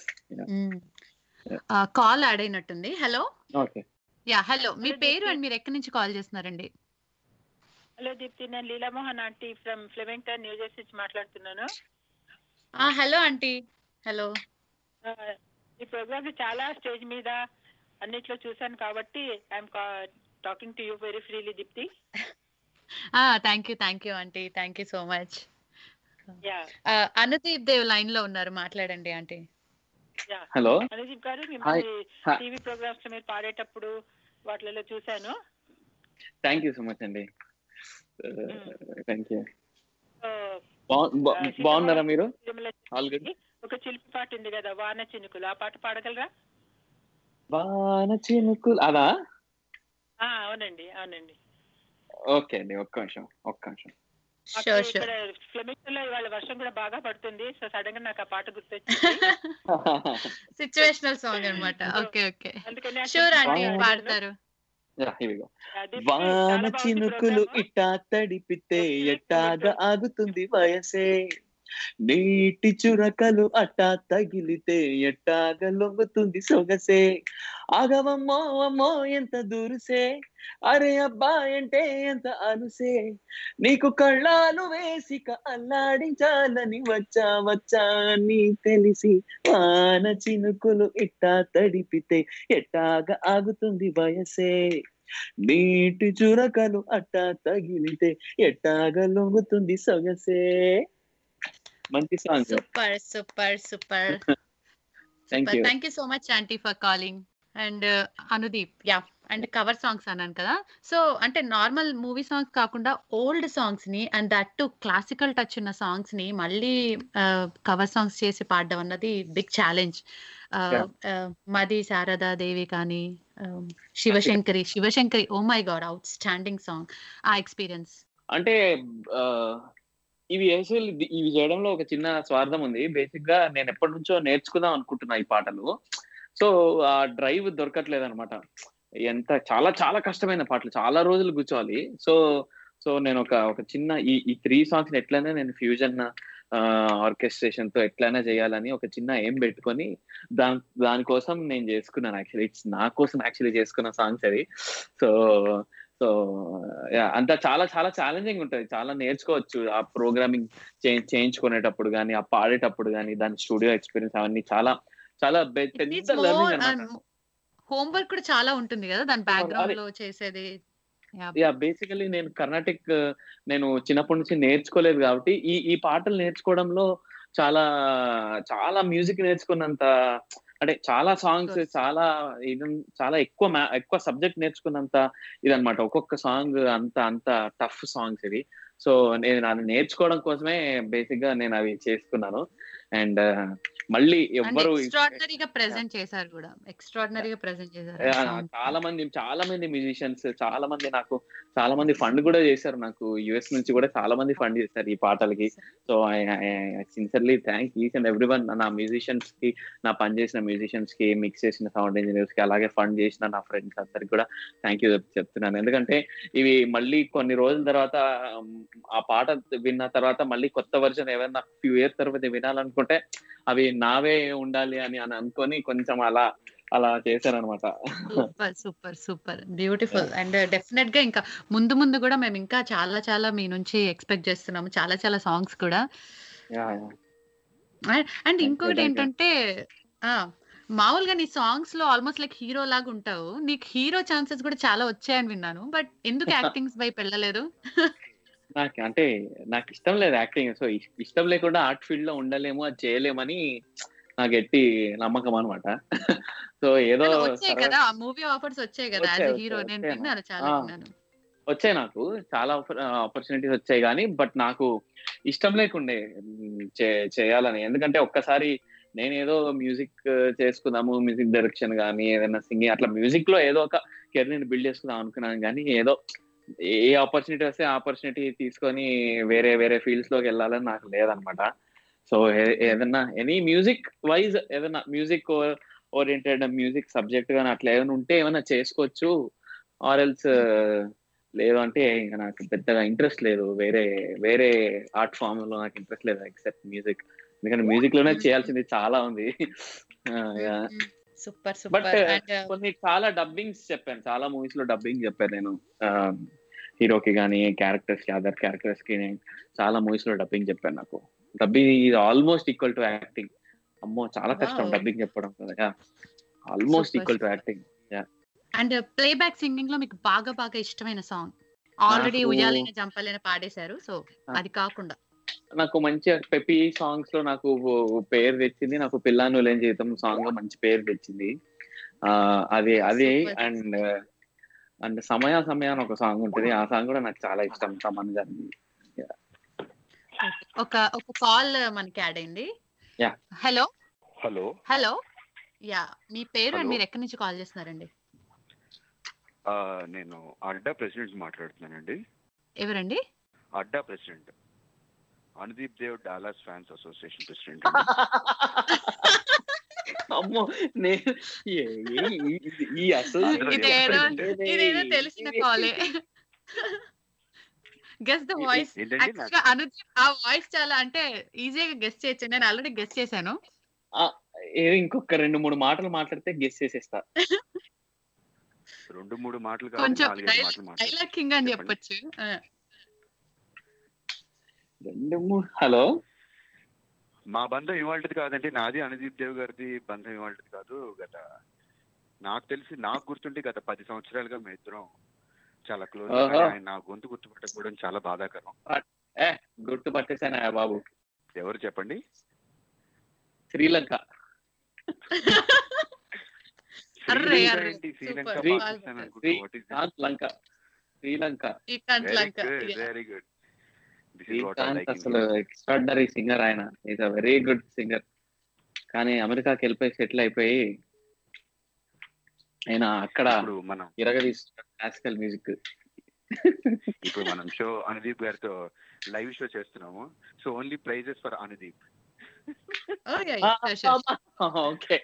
కాల్ యాడ్ అయినట్టుంది హలో ఓకే యా హలో మీ Hello, పేరు Deepti. అండ్ మీరు ఎక్కడి నుంచి కాల్ చేస్తున్నారండి హలో దీప్తి నేను Leelamohan aunty from Flemington New Jersey నుంచి మాట్లాడుతున్నాను హలో ఆంటీ హలో ఆ, ఈ ప్రోగ్రామ్ చాలా స్టేజ్ మీద అన్నిట్లో చూశాను కాబట్టి I'm talking to you very freely Deepti thank you thank you aunty thank you so much yeah Anudeep Dev line లో ఉన్నారు మాట్లాడండి ఆంటీ యా హలో అనుదీప్ గారు మిమ్మల్ని Hi. టీవీ ప్రోగ్రామ్స్ మీరు పాడేటప్పుడు వాటిలలో చూశాను థ్యాంక్ యూ సో మచ్ అండి థ్యాంక్ యూ సో, బాగున్నారా మీరు తిరుమల All good. ఒక చిలిపి పాట ఉంది కదా వాన చినుకులు ఆ పాట పాడగలరా వాన చినుకులు అదా ఆ, అవునండి అవునండి ఓకే అండి ఒక్క నిమిషం ఒక్క నిమిషం మాకు షూర్ షూర్ ఇక్కడ ఫ్లెమింగ్ లో ఇవాళ వర్షం కూడా బాగా పడుతుంది సో సడన్ గా నాకు ఆ పాట గుర్తొచ్చింది సిచ్యువేషనల్ సాంగ్ అన్నమాట ఓకే ఓకే అందుకని ఆ షూర్ చిన్న ఆంటీ పాట పాడతారు Yeah, here we go. అది వాన చాలా బాగుంది చినుకులు program. ఇట్టా తడిపితే ఎట్టాగా ఆగుతుంది వయసే నీటి చురకలు అట్టా తగిలితే ఎట్టాగా లొంగుతుంది సొగసే ఆగవమ్మో అమ్మో ఎంత దూరుసే అరే అబ్బా అంటే ఎంత అలుసే నీకు కళ్ళాలు వేసిక అల్లాడించాలని వచ్చా వచ్చా అని తెలిసి వాన చినుకులు ఇట్టా తడిపితే ఎట్టాగా ఆగుతుంది వయసే నీటి చురకలు అట్టా తగిలితే ఎట్టాగా లొంగుతుంది సొగసే మంచి song super super super thank super you thank you so much aunty for calling and Anudeep yeah and cover songs అన్నాను కదా సో అంటే నార్మల్ మూవీ సాంగ్స్ కాకుండా ఓల్డ్ సాంగ్స్ ని and that to classical touch ఉన్న సాంగ్స్ ని మళ్ళీ కవర్ సాంగ్స్ చేసి పాడడం అన్నది బిగ్ ఛాలెంజ్ Yeah. మది శారదా దేవి కానీ um, Shivashankari Shivashankari oh my God outstanding song ఆ ఎక్స్పీరియన్స్ అంటే ఆ, ఇవి యాక్చువల్ ఇవి చేయడంలో ఒక చిన్న స్వార్థం ఉంది బేసిక్ గా నేను ఎప్పటి నుంచో నేర్చుకుందాం అనుకుంటున్నా ఈ పాటలు సో ఆ డ్రైవ్ దొరకట్లేదు అనమాట ఎంత చాలా చాలా కష్టమైన పాటలు చాలా రోజులు కూర్చోవాలి సో సో నేను ఒక ఒక చిన్న ఈ ఈ త్రీ సాంగ్స్ ఎట్లయినా నేను ఫ్యూజన్ ఆర్కెస్ట్రేషన్ తో ఎట్లయినా చేయాలని ఒక చిన్న ఏం పెట్టుకొని దాని దానికోసం నేను చేసుకున్నాను యాక్చువల్లీ ఇట్స్ నా కోసం యాక్చువల్లీ చేసుకున్న సాంగ్స్ అది సో సో యా అంతా చాలా చాలా ఛాలెంజింగ్ ఉంటుంది చాలా నేర్చుకోవచ్చు ఆ ప్రోగ్రామింగ్ చేయించుకునేటప్పుడు కానీ ఆ పాడేటప్పుడు కానీ దాని స్టూడియో ఎక్స్పీరియన్స్ అవన్నీ చాలా చాలా బె- పెద్ద లెర్నింగ్ అనమాట హోంవర్క్ కూడా చాలా ఉంటుంది కదా దాని బ్యాక్గ్రౌండ్ లో చేసేది Yeah. యా బేసికలీ నేను కర్ణాటిక్ నేను చిన్నప్పటి నుంచి నేర్చుకోలేదు కాబట్టి ఈ ఈ పాటలు నేర్చుకోవడంలో చాలా చాలా మ్యూజిక్ నేర్చుకున్నంత అంటే చాలా సాంగ్స్ Good. చాలా ఇది చాలా ఎక్కువ ma- ఎక్కువ సబ్జెక్ట్ నేర్చుకున్నంత ఇదన్నమాట ఒక్కొక్క సాంగ్ అంత అంత టఫ్ సాంగ్స్ ఇవి సో నేను అది నేర్చుకోవడం కోసమే బేసిక్ గా నేను అవి చేసుకున్నాను అండ్ మళ్ళీ అండ్ ఎవ్వరు ఎక్స్ట్రాడినరీగా ప్రెజెంట్ చేశారు కూడా ఎక్స్ట్రాడినరీగా ప్రెజెంట్ చేశారు ఆ, చాలా మంది చాలా మంది మ్యూజిషియన్స్ చాలా మంది నాకు చాలా మంది ఫండ్ కూడా చేశారు నాకు యుఎస్ నుంచి కూడా చాలా మంది ఫండ్ చేశారు ఈ పాటలకి so sincerely thank each and every one నా మ్యూజిషియన్స్ కి నా పని చేసిన మ్యూజిషియన్స్ కి మిక్స్ చేసిన సౌండ్ ఇంజనీర్స్ కి అలాగే ఫండ్ చేసిన నా ఫ్రెండ్స్ అందరికి కూడా థ్యాంక్ యూ చెప్తున్నాను ఎందుకంటే ఇవి మళ్ళీ కొన్ని రోజుల తర్వాత ఉమ్, ఆ పాట విన్న తర్వాత మళ్ళీ కొత్త వర్జన్ ఏమైనా ఫ్యూ ఇయర్స్ తర్వాత వినాలనుకుంటే అవి నావే ఉండాలి అని అని అనుకొని కొంచెం అలా అలా చేశాను అనమాట super super super beautiful and definite గా ఇంకా ముందు ముందు కూడా మేము ఇంకా చాలా చాలా మీ నుంచి ఎక్స్పెక్ట్ చేస్తున్నాము చాలా చాలా సాంగ్స్ కూడా అండ్ you, ఇంకొకటి thank you. ఏంటంటే ఆ మామూలుగా నీ సాంగ్స్ లో ఆల్మోస్ట్ లైక్ హీరో లాగా ఉంటావు నీకు హీరో ఛాన్సెస్ కూడా చాలా వచ్చాయని విన్నాను బట్ ఎందుకు యాక్టింగ్స్ వైపు వెళ్ళలేదు నాకు అంటే నాకు ఇష్టం లేదు యాక్టింగ్ సో ఇష్టం లేకుండా ఆర్ట్ ఫీల్డ్ లో ఉండలేము అది చేయలేమని నాకు ఎట్టి నమ్మకం అనమాట సో ఏదో కానీ వచ్చాయి సరదా- కదా మూవీ ఆఫర్స్ వచ్చాయి కదా యాజ్ వచ్చాయి, హీరో వచ్చాయి, నేను వచ్చాయి. విన్నాను చాలా ఆ. విన్నాను వచ్చాయి నాకు చాలా ఆపర్చునిటీస్ వచ్చాయి కానీ బట్ నాకు ఇష్టం లేకుండే ఉమ్, చే- చేయాలని ఎందుకంటే ఒక్కసారి నేను ఏదో మ్యూజిక్ చేసుకుందాము మ్యూజిక్ డైరెక్షన్ కానీ ఏదైనా సింగింగ్ అట్లా మ్యూజిక్ లో ఏదో ఒక కెరీర్ బిల్డ్ చేసుకుందాం అనుకున్నాను కానీ ఏదో ఏ ఆపర్చునిటీ వస్తే ఆపర్చునిటీ తీసుకొని వేరే వేరే ఫీల్డ్స్ లోకి వెళ్ళాలని నాకు లేదనమాట సో ఏదన్నా ఎనీ మ్యూజిక్ వైజ్ ఏదైనా మ్యూజిక్ ఓరియంటెడ్ మ్యూజిక్ సబ్జెక్ట్ కానీ అట్లా ఏమైనా ఉంటే ఏమైనా చేసుకోవచ్చు ఆర్ ఎల్స్ లేదు అంటే ఇంకా నాకు పెద్దగా ఇంట్రెస్ట్ లేదు వేరే వేరే ఆర్ట్ ఫామ్ లో నాకు ఇంట్రెస్ట్ లేదు ఎక్సెప్ట్ మ్యూజిక్ ఎందుకంటే మ్యూజిక్ లోనే చేయాల్సింది చాలా ఉంది సూపర్ బట్ సూపర్ అండ్ కొన్ని చాలా డబ్బింగ్స్ చెప్పాను చాలా మూవీస్ లో డబ్బింగ్ చెప్పాను నేను హీరోకి కానీ క్యారెక్టర్స్ కి అదర్ క్యారెక్టర్స్ కి నేను చాలా మూవీస్ లో డబ్బింగ్ చెప్పాను నాకు dubbing is almost equal to acting అమ్మో చాలా కష్టం Wow. డబ్బింగ్ చెప్పడం కదా almost Super, equal to super. Acting and playback singing లో మీకు బాగా బాగా ఇష్టమైన సాంగ్ ఆల్రెడీ నాకు- ఉయ్యాలైన జంపాలైన పాడేశారు సో ఆ. అది కాకుండా నాకు మంచి పెపి సాంగ్స్ లో నాకు పేరు తెచ్చింది నాకు పిల్లాను లేని జీవితం సాంగ్ మంచి పేరు తెచ్చింది ఆ అది అది Super. అండ్ అండ్ సమయ సమయాన్ని ఒక సాంగ్ ఉంటుంది ఆ సాంగ్ కూడా నాకు చాలా ఇష్టం తమన్ గారిది ఒక ఒక కాల్ మనకి యాడ్ అయింది Yeah. Hello hello hello yeah మీ పేరు అండ్ Hello. మీరు ఎక్కడి నుంచి కాల్ చేస్తున్నారండి ఆ, నేను అడ్డా ప్రెసిడెంట్ మాట్లాడుతున్నానండి ఎవరండి అడ్డా president Anudeep Dev Dallas fans association president అమ్మో నేను ఏ- ఏ- ఈ- ఈ association ఇదేదో ఏంటి? ఇదేదో తెలిసిన కాలే గెస్ ద వాయిస్ ఏంటండి యాక్చువల్గా అనుదీప్ ఆ వాయిస్ చాలా అంటే ఈజీగా గెస్ చేయొచ్చు నేను ఆల్రెడీ గెస్ చేశాను ఏ ఇంకొక రెండు మూడు మాటలు మాట్లాడితే గెస్ చేసేస్తా రెండు మూడు మాటలు కాదు కొంచెం నాలుగైదు మాటలు మాట్లాడు డైలాగ్ కింగ్ అని చెప్పండి. చెప్పొచ్చు ఆ, రెండు మూడు హలో మా బంధం ఇవాళది కాదండి నాది అనుదీప్ దేవ్ గారిది బంధం ఇవాళది కాదు గత నాకు తెలిసి నాకు గుర్తుంటే గత పది సంవత్సరాలుగా మీ ఇద్దరం చాలా క్లోజ్ ఆహా. ఆయన నా గొంతు గుర్తుపట్టకపోవడం చాలా బాధాకరం ఏ గుర్తు పట్టేశానా బాబు ఎవరు చెప్పండి శ్రీలంక అర్రే, శ్రీలంక అర్రే, ఏంటి? శ్రీలంక super. పాకిస్తాన్ అనుకుంటా. Shri What is this? Kanth లంక శ్రీలంక ఈ కంట్ Very లంక good, Yeah. very good. This is what I Srikanth like in అసలు you. ఎక్స్ట్రాడనరీ సింగర్ ఆయన is a very good singer కానీ అమెరికాకి వెళ్ళిపోయి సెటిల్ అయిపోయి ఆయన అక్కడ ఇప్పుడు మనం ఇరగదీస్తున్న క్లాసికల్ మ్యూజిక్ ఇప్పుడు మనం షో అనుదీప్ గారితో లైవ్ షో చేస్తున్నాము so only prizes for Anudeep Oh, yeah, yeah, sure, sure. Okay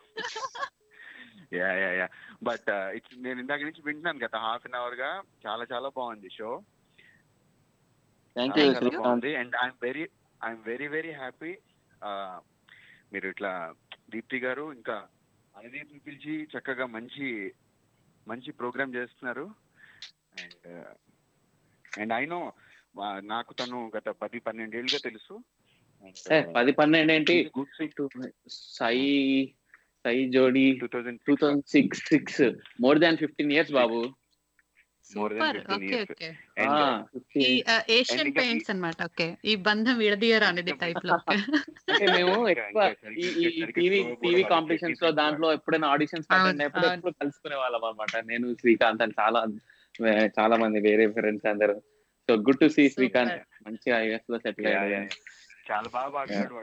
yeah yeah yeah but it's నేను ఇందాక నుంచి వింటున్నాను గత హాఫ్ అన్ అవర్ గా చాలా చాలా బాగుంది షో థ్యాంక్ చాలా యూ చాలా శ్రీకాంత్ బాగుంది and I'm very I'm very very happy మీరు ఇట్లా దీప్తి గారు ఇంకా అనుదీప్ పిలిచి చక్కగా మంచి మంచి ప్రోగ్రామ్ చేస్తున్నారు అండ్ అండ్ ఐ నో నాకు తను గత పది పన్నెండేళ్ళుగా తెలుసు ఏ, పది పన్నెండు ఏంటి గుడ్ సింగ్ సాయి సాయి జోడి two thousand two thousand six six more than fifteen years బాబు More than super 15 okay years. Okay and ఈ ఏషియన్ ఇంకా పెయింట్స్ అన్నమాట ఓకే ఈ బంధం విడదీయరు అనేది టైప్ లో అంటే మేము ఎక్కువ ఈ ఈ టీవీ టీవీ కాంపిటీషన్స్ లో దాంట్లో ఎప్పుడైనా ఆడిషన్స్ అవును, అటెండ్ అయినప్పుడు అవును. ఎప్పుడు కలుసుకునే వాళ్ళం అనమాట నేను శ్రీకాంత్ అని చాలా వే- చాలా మంది వేరే ఫ్రెండ్స్ అందరు so good to see Super. Srikanth మంచిగా యుఎస్ లో సెటిల్ Yeah, అయ్యాడు yeah, yeah. చాలా బాగా పాడుతున్నాడు వాడు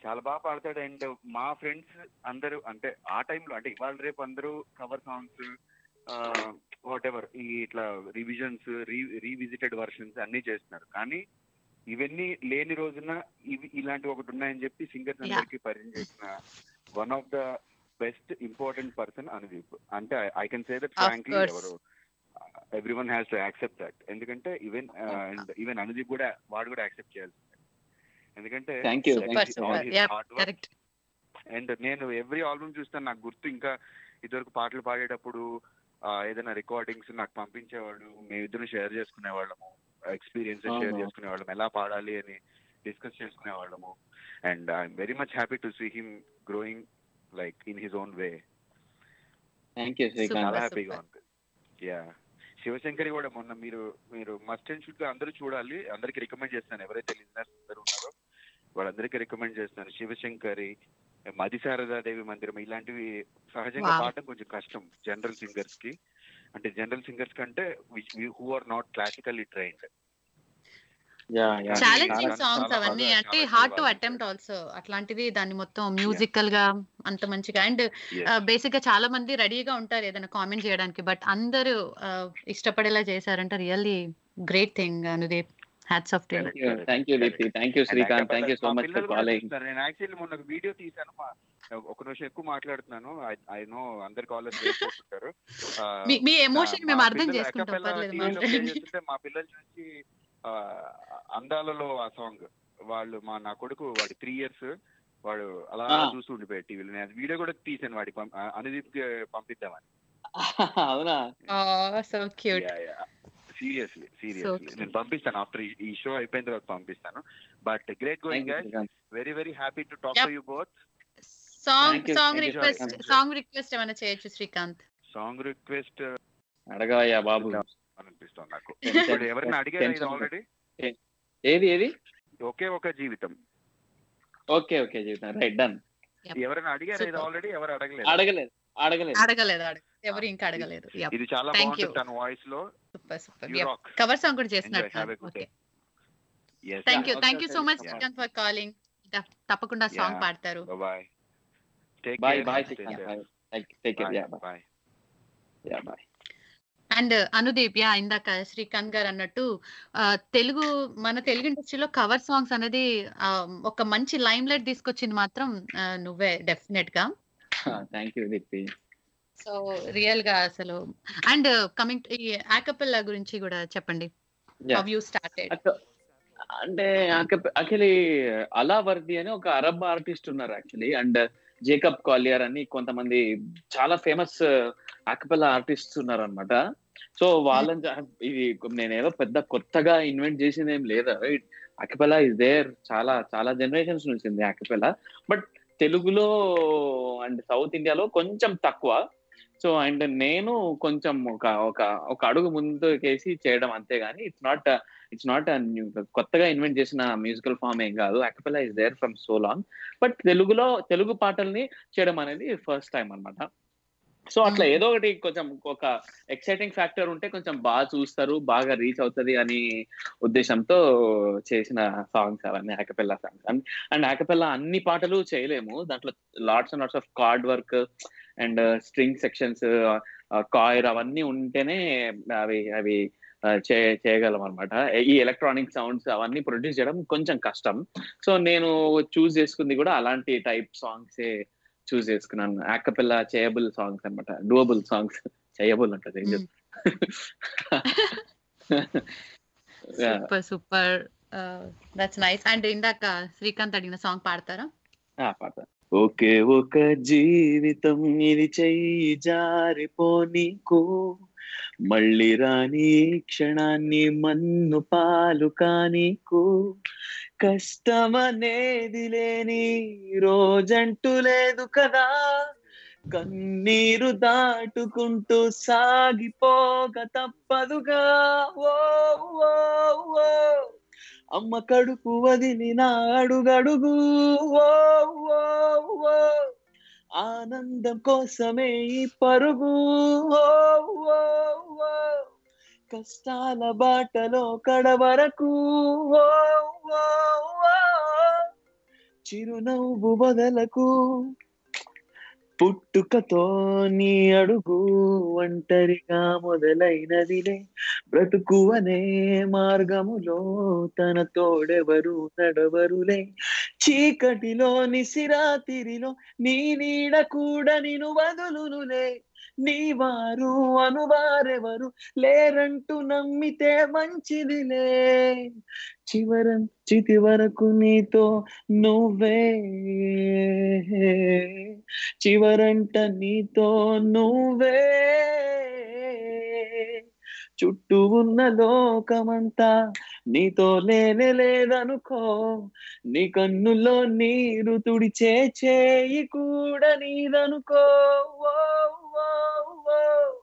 చాలా బాగా పాడతాడు అండ్ మా ఫ్రెండ్స్ అందరూ అంటే ఆ టైంలో అంటే ఇవాళ రేపు అందరూ కవర్ సాంగ్స్ వాట్ ఎవర్ ఈ ఇట్లా రివిజన్స్ రీ రీవిజిటెడ్ వర్షన్స్ అన్ని చేస్తున్నారు కానీ ఇవన్నీ లేని రోజున ఇవి ఇలాంటి ఒకటి ఉన్నాయని చెప్పి సింగర్స్ Yeah. అందరికి పరిచయం చేసిన one of the best important person Anudeep అంటే I can say that Of frankly course. ఎవరు everyone has to accept that ఎందుకంటే ఈవెన్ అండ్ ఈవెన్ అనుదీప్ కూడా వాడు కూడా యాక్సెప్ట్ చేయాల్సింది ఎందుకంటే thank you super super yeah correct and నేను ఎవ్రీ ఆల్బమ్ చూస్తాను నాకు గుర్తు ఇంకా ఇదివరకు పాటలు పాడేటప్పుడు ఆ, ఏదైనా రికార్డింగ్స్ నాకు పంపించేవాడు మేమిద్దరం షేర్ చేసుకునేవాళ్ళము ఎక్స్పీరియన్స్ షేర్ అవును. చేసుకునేవాళ్ళం ఎలా పాడాలి అని డిస్కస్ చేసుకునేవాళ్ళము and I'm very much happy to see him growing like in his own way thank you Srikanth చాలా Super, హ్యాపీగా super. ఉంది యా శివశంకరి కూడా మొన్న మీరు మీరు మస్ట్ అండ్ షుడ్ గా అందరూ చూడాలి అందరికి రికమెండ్ చేస్తాను ఎవరైతే లిజనర్స్ అందరూ ఉన్నారో వాళ్ళందరికీ రికమెండ్ చేస్తాను శివశంకరి మదిశారదాదేవి మందిరం ఇలాంటివి సహజంగా Wow. పాడటం కొంచెం కష్టం జనరల్ సింగర్స్ కి అంటే జనరల్ సింగర్స్ కంటే who are not classically trained yeah yeah challenging చాలా- సాంగ్స్ చాలా అవన్నీ బాగా అంటే challenge హార్డ్ టు వాళ్ళు అటెంప్ట్ ఆల్సో అట్లాంటిది దాన్ని మొత్తం మ్యూజికల్ గా అంత మంచిగా అండ్ బేసిక్ గా చాలా మంది రెడీగా ఉంటారు ఏదైనా కామెంట్ చేయడానికి బట్ అందరూ uh, ఇష్టపడేలా చేశారంటే really great thing Anudeep hats off to thank you thank you Deepti thank you Srikanth thank you so మా మచ్ ఫర్ పిల్లలు కూడా కాలింగ్ చూస్తారు. నేను యాక్చువల్లీ మొన్న ఒక వీడియో తీసాను మా ఒక నిమిషం ఎక్కువ మాట్లాడుతున్నాను ఐ నో అందరి కాలర్స్ చేసుకుంటారు మీ మీ ఎమోషన్ మేము అర్థం చేసుకుంటాం పర్లేదు మాట్లాడండి మా పిల్లల నుంచి ఆ, అందాలలో ఆ సాంగ్ వాళ్ళు మా నా కొడుకు వాడి త్రీ ఇయర్స్ వాడు అలా ఆ. చూస్తూ ఉండిపోయాడు టీవీలో నేను వీడియో కూడా తీసాను వాడికి పం- ఆ, అనుదీప్ కి పంపిద్దామని అవునా so cute seriously So seriously cute. నేను పంపిస్తాను ఆఫ్టర్ ఈ షో అయిపోయిన తర్వాత పంపిస్తాను but great going thank you Srikanth very very happy to talk Yep. To you both song Thank you, song thank you, request Shrikant. Song request ఏమైనా చేయొచ్చు శ్రీకాంత్ సాంగ్ రిక్వెస్ట్ అడగవయ్యా బాబు అనిపిస్తుంది నాకు Ten- ten- ఇప్పుడు ఎవరైనా అడిగారా ఇది ten- ఆల్రెడీ ఏది ఏది ఒకే ఒక జీవితం ఓకే ఓకే జీవితం రైట్ డన్ ఎవరైనా అడిగారా ఇది Super. ఆల్రెడీ ఎవరు అడగలేదు అడగలేదు అడగలేదు అడగలేదు అడగ ఎవరు ఇంకా అడగలేదు ఇది చాలా Thank బాగుంటుంది you. తన వాయిస్ లో super super you rock cover song కూడా ఎంజాయ్ చేస్తున్నట్టు have a good day okay thank you okay, thank you so okay, much yeah. Srikanth for calling తప్పకుండా సాంగ్ Yeah. పాడతారు bye take bye care bye Srikanth take care yeah bye bye yeah bye and Anudeep yeah ఇందాక శ్రీకాంత్ గారు అన్నట్టు ఆ, తెలుగు మన తెలుగు ఇండస్ట్రీలో కవర్ సాంగ్స్ అనేది ఆ, ఒక మంచి లైమ్ లైట్ తీసుకొచ్చింది మాత్రం ఆ, నువ్వే డెఫినెట్ గా thank you Deepti so real గా అసలు అండ్ కమింగ్ ఈ యాకపిల్ల గురించి కూడా చెప్పండి Yeah. హౌ యూ స్టార్టెడ్ అక్క- అంటే అఖిలి అలావర్ది అని ఒక అరబ్ ఆర్టిస్ట్ ఉన్నారు యాక్చువల్లీ అండ్ జేకబ్ కాలియర్ అని కొంతమంది చాలా ఫేమస్ అకపెల్లా ఆర్టిస్ట్ ఉన్నారు అనమాట సో వాళ్ళని జా- ఇది నేను ఏదో పెద్ద కొత్తగా ఇన్వెంట్ చేసింది ఏం లేదు అకపెల్లా ఇస్ దేర్ చాలా చాలా జనరేషన్స్ నుంచి ఉంది అకపెల్లా బట్ తెలుగులో అండ్ సౌత్ ఇండియాలో కొంచెం తక్కువ సో అండ్ నేను కొంచెం ఒక ఒక ఒక అడుగు ముందుకేసి చేయడం అంతే గానీ ఇట్స్ నాట్ ఇట్స్ నాట్ కొత్తగా ఇన్వెంట్ చేసిన మ్యూజికల్ ఫామ్ ఏం కాదు a cappella is there from so long but తెలుగులో తెలుగు పాటల్ని చేయడం అనేది ఫస్ట్ టైం అన్నమాట సో అట్లా Mm. ఏదో ఒకటి కొంచెం ఒక ఎక్సైటింగ్ ఫ్యాక్టర్ ఉంటే కొంచెం బాగా చూస్తారు బాగా రీచ్ అవుతది అని ఉద్దేశంతో చేసిన సాంగ్స్ అవన్నీ a cappella songs and and a cappella అన్ని పాటలు చేయలేము దాంట్లో lots and lots of chord work and string sections choir అవన్నీ ఉంటేనే అవి అవి ఆ, చే చేయగలం అనమాట ఈ ఎలక్ట్రానిక్ సౌండ్స్ అవన్నీ ప్రొడ్యూస్ చేయడం కొంచెం కష్టం సో నేను చూస్ చేసుకుంది కూడా అలాంటి టైప్ సాంగ్స్ చూస్ చేసుకున్నాను యాకపెల్లా చేయబుల్ సాంగ్స్ అన్నమాట డూయబుల్ సాంగ్స్ చేయబుల్ ఉంటుంది ఏం Mm. Yeah. Super super that's nice and ఇందాక శ్రీకాంత్ అడిగిన సాంగ్ పాడతారా ఆ, పాడతా ఒకే ఒక జీవితం ఇది చెయ్యి జారిపోనీకు మళ్ళీ రాని ఈ క్షణాన్ని మన్ను పాలు కానీకు కష్టమనేది లేని రోజంటూ లేదు కదా కన్నీరు దాటుకుంటూ సాగిపోక తప్పదుగా ఓ ఓ ఓ అమ్మ కడుపు వదిలి నా అడుగడుగు ఓ ఓ ఓ ఆనందం కోసమే ఈ పరుగు ఓ ఓ ఓ కష్టాల బాటలో కడవరకు ఓ ఓ ఓ చిరునవ్వు బదలకు పుట్టుకతో నీ అడుగు ఒంటరిగా మొదలైనదిలే బ్రతుకువనే మార్గములో తన తోడెవరు నడవరులే చీకటిలో నిసిరాతిరిలో నీ నీడ కూడా నిన్ను వదులునులే నీ వారు అనువారెవరు లేరంటూ నమ్మితే మంచిదిలే చివరం చితి వరకు నీతో నువ్వే చివరంట నీతో నువ్వే చుట్టూ ఉన్న లోకమంతా నీతో లేనే లేదనుకో నీ కన్నులో నీరు తుడిచే చేయి కూడా నీదనుకో ఓ, ఓ, ఓ.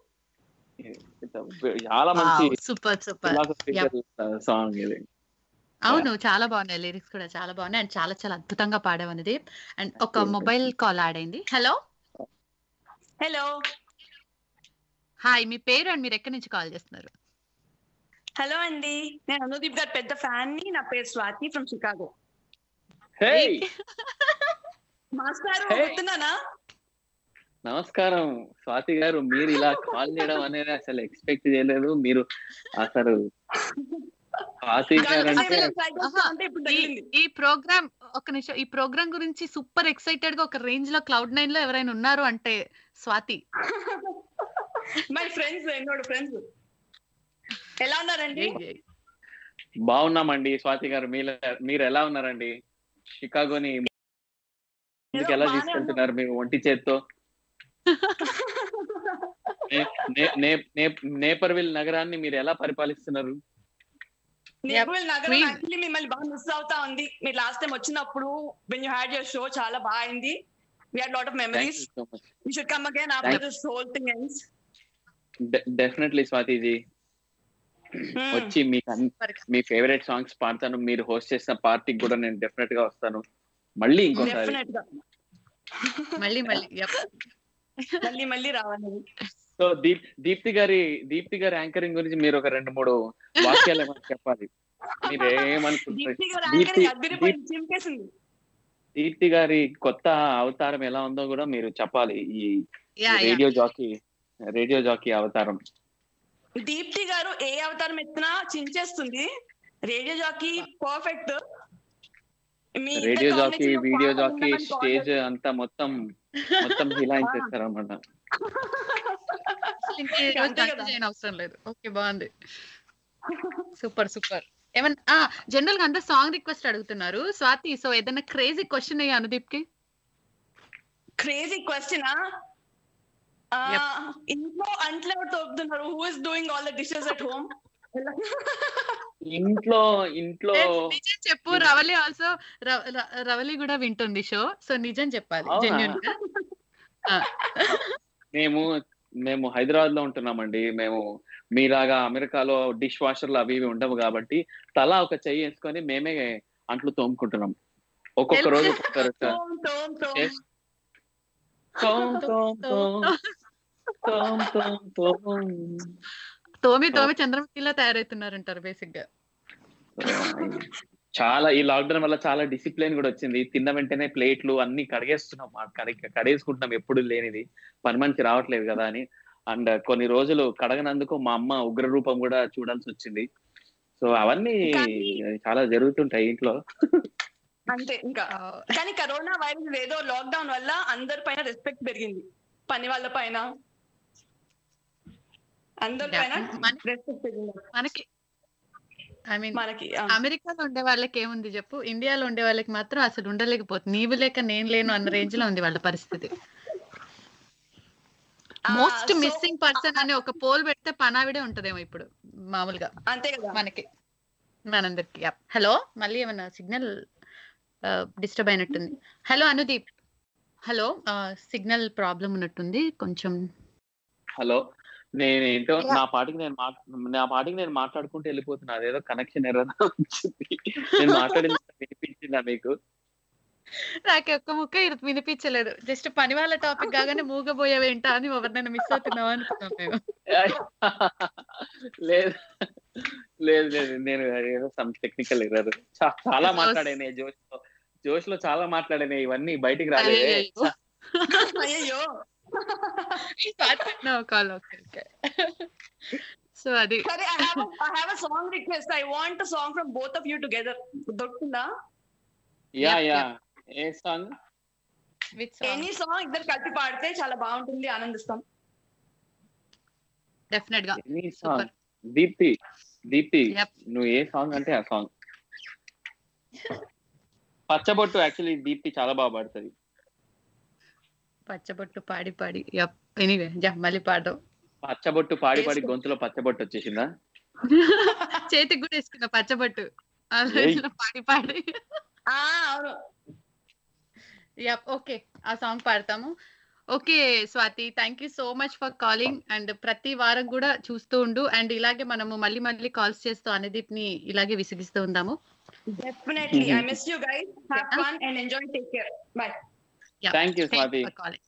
చాలా మంచి సూపర్ సూపర్ సాంగ్ ఇది అవును చాలా బాగున్నాయి లిరిక్స్ కూడా చాలా బాగున్నాయి అండ్ చాలా చాలా అద్భుతంగా పాడావన్నది అండ్ ఒక మొబైల్ కాల్ యాడ్ అయింది హలో హలో హాయ్ మీ పేరు అండ్ మీరు ఎక్కడి నుంచి కాల్ చేస్తున్నారు హలో అండి నేను అనుదీప్ గారి పెద్ద ఫ్యాన్ ని నా పేరు స్వాతి ఫ్రమ్ చికాగో హే మాస్టారు Hey. గుర్తున్నానా నమస్కారం స్వాతి గారు మీరు ఇలా కాల్ చేయడం అనేది అసలు ఎక్స్పెక్ట్ చేయలేదు మీరు అసలు స్వాతి గారు అంటే ఆహా, ఈ- ఈ ప్రోగ్రామ్ ఒక నిమిషం ఈ ప్రోగ్రామ్ గురించి సూపర్ ఎక్సైటెడ్ గా ఒక రేంజ్ లో క్లౌడ్ నైన్ లో ఎవరైనా ఉన్నారు అంటే స్వాతి మై ఫ్రెండ్స్ ఎన్నోడు ఫ్రెండ్స్ ఎలా ఉన్నారండి బాగున్నామండి స్వాతి గారు మీరు మీరు ఎలా ఉన్నారండి షికాగోని ముందుకు ఎలా బాగానే తీసుకెళ్తున్నారు మీరు ఒంటి చేత్తో నే- నే- నే- నే- నేపర్విల్ నగరాన్ని మీరు ఎలా పరిపాలిస్తున్నారు నేపుల్ నగరం Queen. యాక్చువల్లీ మిమ్మల్ని బాగా మిస్ అవుతా ఉంది మీరు లాస్ట్ టైం వచ్చినప్పుడు when you had your show చాలా బాగా అయింది వి had lot of thank memories you so much you should come again after Thank- this whole thing ends definitely స్వాతిజీ వచ్చి మీకు అన్ని- మీ ఫేవరెట్ సాంగ్స్ పాడతాను మీరు హోస్ట్ చేసిన పార్టీకి కూడా నేను డెఫినెట్ గా వస్తాను మళ్ళీ ఇంకోసారి డెఫినెట్ గా మళ్ళీ మళ్ళీ yep. మళ్ళీ మళ్ళీ రావాలి సో దీప్ దీప్తి గారి దీప్తి గారి యాంకరింగ్ గురించి మీరు ఒక రెండు మూడు వాక్యాలు ఏమైనా చెప్పాలి మీరు ఏమనుకుంటారు దీప్తి గారు దీప్తి యాంకరింగ్ అదిరిపోయి దీప్- చింపేసింది దీప్తి గారి కొత్త అవతారం ఎలా ఉందో కూడా మీరు చెప్పాలి ఈ Yeah, yeah. Radio jockey radio jockey అవతారం దీప్తి గారు ఏ అవతారం ఎత్తినా చించేస్తుంది రేడియో జాకీ పర్ఫెక్ట్ మీ ఇద్దరి రేడియో జాకీ combination లో వీడియో బాగా జాకీ ఉందని స్టేజ్ అంతా మొత్తం మొత్తం హిలాయించేస్తారు అనమాట అసలు ఇంకా ఈ రోజు అంతే వంట కదా. చేయని అవసరం లేదు ఓకే బాగుంది సూపర్ సూపర్ ఏమన్నా జనరల్ గా అందరు సాంగ్ రిక్వెస్ట్ అడుగుతున్నారు స్వాతి సో ఏదైనా క్రేజీ క్వశ్చన్ అయ్యా అనుదీప్ కి క్రేజీ క్వశ్చన్ ఇంట్లో అంట్లో ఎవరు తోపుతున్నారు who is doing all the dishes at home ఇంట్లో ఇంట్లో నిజం చెప్పు రవలి ఆల్సో రవలి కూడా వింటుంది షో సో నిజం చెప్పాలి అవునా? జెన్యున్ గా ఆ. మేము మేము హైదరాబాద్ లో ఉంటున్నామండి మేము మీలాగా అమెరికాలో డిష్ వాషర్లు అవి ఇవి ఉండవు కాబట్టి తలా ఒక చెయ్యి వేసుకొని మేమే అంట్లు తోముకుంటున్నాం ఒక్కొక్క రోజు ఒక్కొక్కరు తోమ్ తోమ్ తోమ్ Yes. తోమ్ తోమ్ తోమ్ తోమ్ తోమ్ తోమ్ తోమి తోమి చంద్రముఖిలా తయారవుతున్నారంటారు బేసిక్ గా చాలా ఈ లాక్డౌన్ వల్ల చాలా డిసిప్లిన్ కూడా వచ్చింది తిన్న వెంటనే ప్లేట్లు అన్ని కడిగేస్తున్నాం ఆ కడిగ కడిగేసుకుంటున్నాం ఎప్పుడు లేనిది పని మనిషి రావట్లేదు కదా అని అండ్ కొన్ని రోజులు కడగనందుకు మా అమ్మ ఉగ్ర రూపం కూడా చూడాల్సి వచ్చింది సో అవన్నీ చాలా జరుగుతుంటాయి ఇంట్లో అంతే ఇంకా కానీ కరోనా వైరస్ ఏదో లాక్డౌన్ వల్ల అందరి పైన రెస్పెక్ట్ పెరిగింది పని వాళ్ళ పైన అందరి పైన రెస్పెక్ట్ పెరిగింది మనకి ఐ మీన్ మనకి ఆ. అమెరికాలో ఉండే వాళ్ళకి ఏముంది చెప్పు ఇండియాలో ఉండే వాళ్ళకి మాత్రం అసలు ఉండలేకపోతుంది నీవు లేక నేను లేను అన్న రేంజ్ లో ఉంది వాళ్ళ పరిస్థితి మోస్ట్ so- మిస్సింగ్ పర్సన్ అనే ఒక పోల్ పెడితే పనావిడే ఉంటదేమో ఇప్పుడు మామూలుగా అంతే కదా మనకి మనందరికి హలో మళ్ళీ ఏమన్నా సిగ్నల్ డిస్టర్బ్ అయినట్టుంది hello Anudeep hello signal problem ఉన్నట్టుంది కొంచెం హలో నేనేంటో నా పాటికి నేను మాట్- నా పాటికి నేను మాట్లాడుకుంటూ వెళ్ళిపోతున్నా అదేదో కనెక్షన్ ఎర్రదా వచ్చింది నేను మాట్లాడింది వినిపించిందా మీకు నాకు ఒక్క ముక్క ఇది వినిపించలేదు జస్ట్ పని వాళ్ళ టాపిక్ కాగానే మూగబోయేవేంటా అని ఎవరినైనా మిస్ అవుతున్నావా అనుకున్నాం మేము లేదు లేదు లేదు నేను ఏదో సమ్ టెక్నికల్ ఎర్రర్ చాలా మాట్లాడాను జోష్తో జోష్ లో చాలా మాట్లాడాను ఇవన్నీ బయటికి రాలేదే అయ్యయ్యో. అయ్యో no call okay okay so అది సరే I have I have a song request I want a song from both of you together దొరుకుతుందా yeah Yep, yeah a song with any song ఇద్దరు కలిపి పాడితే చాలా బాగుంటుంది ఆనందిస్తాం డెఫినెట్ గా any song Deepthi Deepthi Yep. నువ్వు ఏ సాంగ్ అంటే ఆ సాంగ్ పచ్చబొట్టు యాక్చువల్లీ దీప్తి చాలా బాగా పాడుతుంది పచ్చబొట్టు పాడి పాడి యప్ ఎనీవే జా మళ్ళీ పాడదాం పచ్చబొట్టు పాడి పాడి వేసుకో. గొంతులో పచ్చబొట్టు వచ్చేసిందా చేతికి కూడా వేసుకున్న పచ్చబొట్టు ఆ ఏయ్. రోజులో పాడి పాడి ఆ అవును యప్ ఓకే ఆ సాంగ్ పాడతాము okay Swathi thank you so much for calling and ప్రతి వారం కూడా చూస్తూ ఉండు అండ్ ఇలాగే మనము మళ్ళీ మళ్ళీ కాల్స్ చేస్తూ అనుదీప్ ని ఇలాగే విసిగిస్తూ ఉందాము definitely I miss you guys have fun and enjoy take care bye thank you Swathi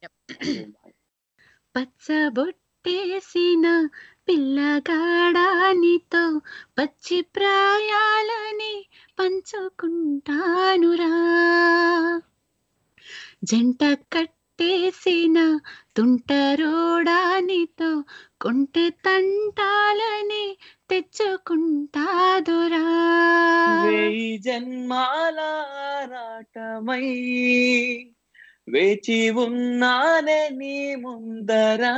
పచ్చబొట్టేసిన పిల్లగాడానితో పచ్చి ప్రాయాలని పంచుకుంటానురా జంట కట్టేసిన తుంటరోడానితో కొంటె తంటాలని తెచ్చుకుంటాదురా వేయి జన్మాల రాటమై వేచి ఉన్నానే నీ ముందరా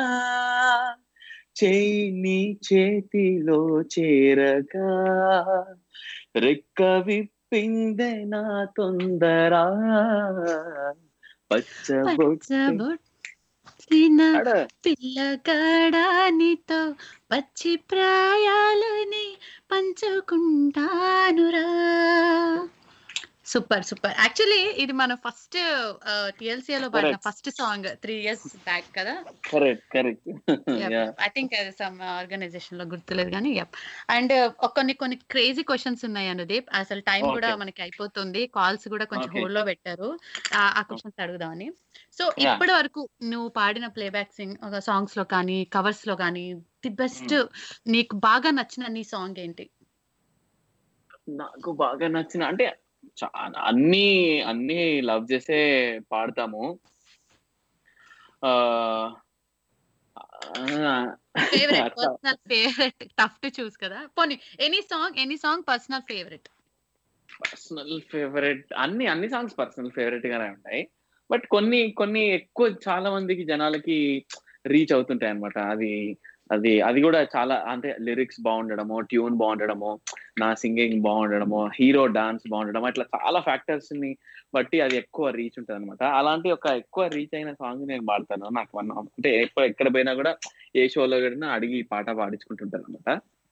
చేయి నీ చేతిలో చేరగా రెక్క విప్పిందే నా తొందరా పచ్చబొట్టు పచ్చబొట్టిన అడ. పిల్లగాడానితో పచ్చి ప్రాయాలని పంచుకుంటానురా సూపర్ సూపర్ యాక్చువల్లీ ఇది మన ఫస్ట్ టిఎల్సీలో పాడిన Correct. First song three years back కదా correct correct I think some organisation లో గుర్తులేదు కానీ యప్ అండ్ కొన్ని కొన్ని క్రేజీ క్వశ్చన్స్ ఉన్నాయి అనుదీప్ అసలు టైం కూడా Okay. మనకి అయిపోతుంది కాల్స్ కూడా కొంచెం Okay. హోల్డ్ లో పెట్టారు ఆ- ఆ క్వశ్చన్స్ అడుగుదామని సో Yeah. ఇప్పటి వరకు నువ్వు పాడిన ప్లేబ్యాక్ సింగ్ సాంగ్స్ లో కానీ కవర్స్ లో కానీ ది బెస్ట్ నీకు బాగా నచ్చిన నీ సాంగ్ ఏంటి నాకు బాగా నచ్చిన అంటే చాలా అన్ని అన్ని లవ్ చేసే పాడతాము ఆ, ఆ, ఫేవరెట్ అట్లా personal favourite tough to choose కదా పోనీ any song any song personal favourite personal favourite అన్ని అన్ని సాంగ్స్ పర్సనల్ ఫేవరెట్ గానే ఉంటాయి బట్ కొన్ని కొన్ని ఎక్కువ చాలా మందికి జనాలకి రీచ్ అవుతుంటాయి అన్నమాట అది అది అది కూడా చాలా అంటే లిరిక్స్ బాగుండడము ట్యూన్ బాగుండడము నా సింగింగ్ బాగుండడము హీరో డాన్స్ బాగుండడం అట్లా చాలా ఫ్యాక్టర్స్ ని బట్టి అది ఎక్కువ రీచ్ ఉంటుంది అనమాట అలాంటి ఒక ఎక్కువ రీచ్ అయిన సాంగ్ నేను పాడతాను నాకు వన్ అంటే ఎప్పుడు ఎక్కడ పోయినా కూడా ఏ షోలో కూడా అడిగి ఈ పాట పాడించుకుంటుంటాను అనమాట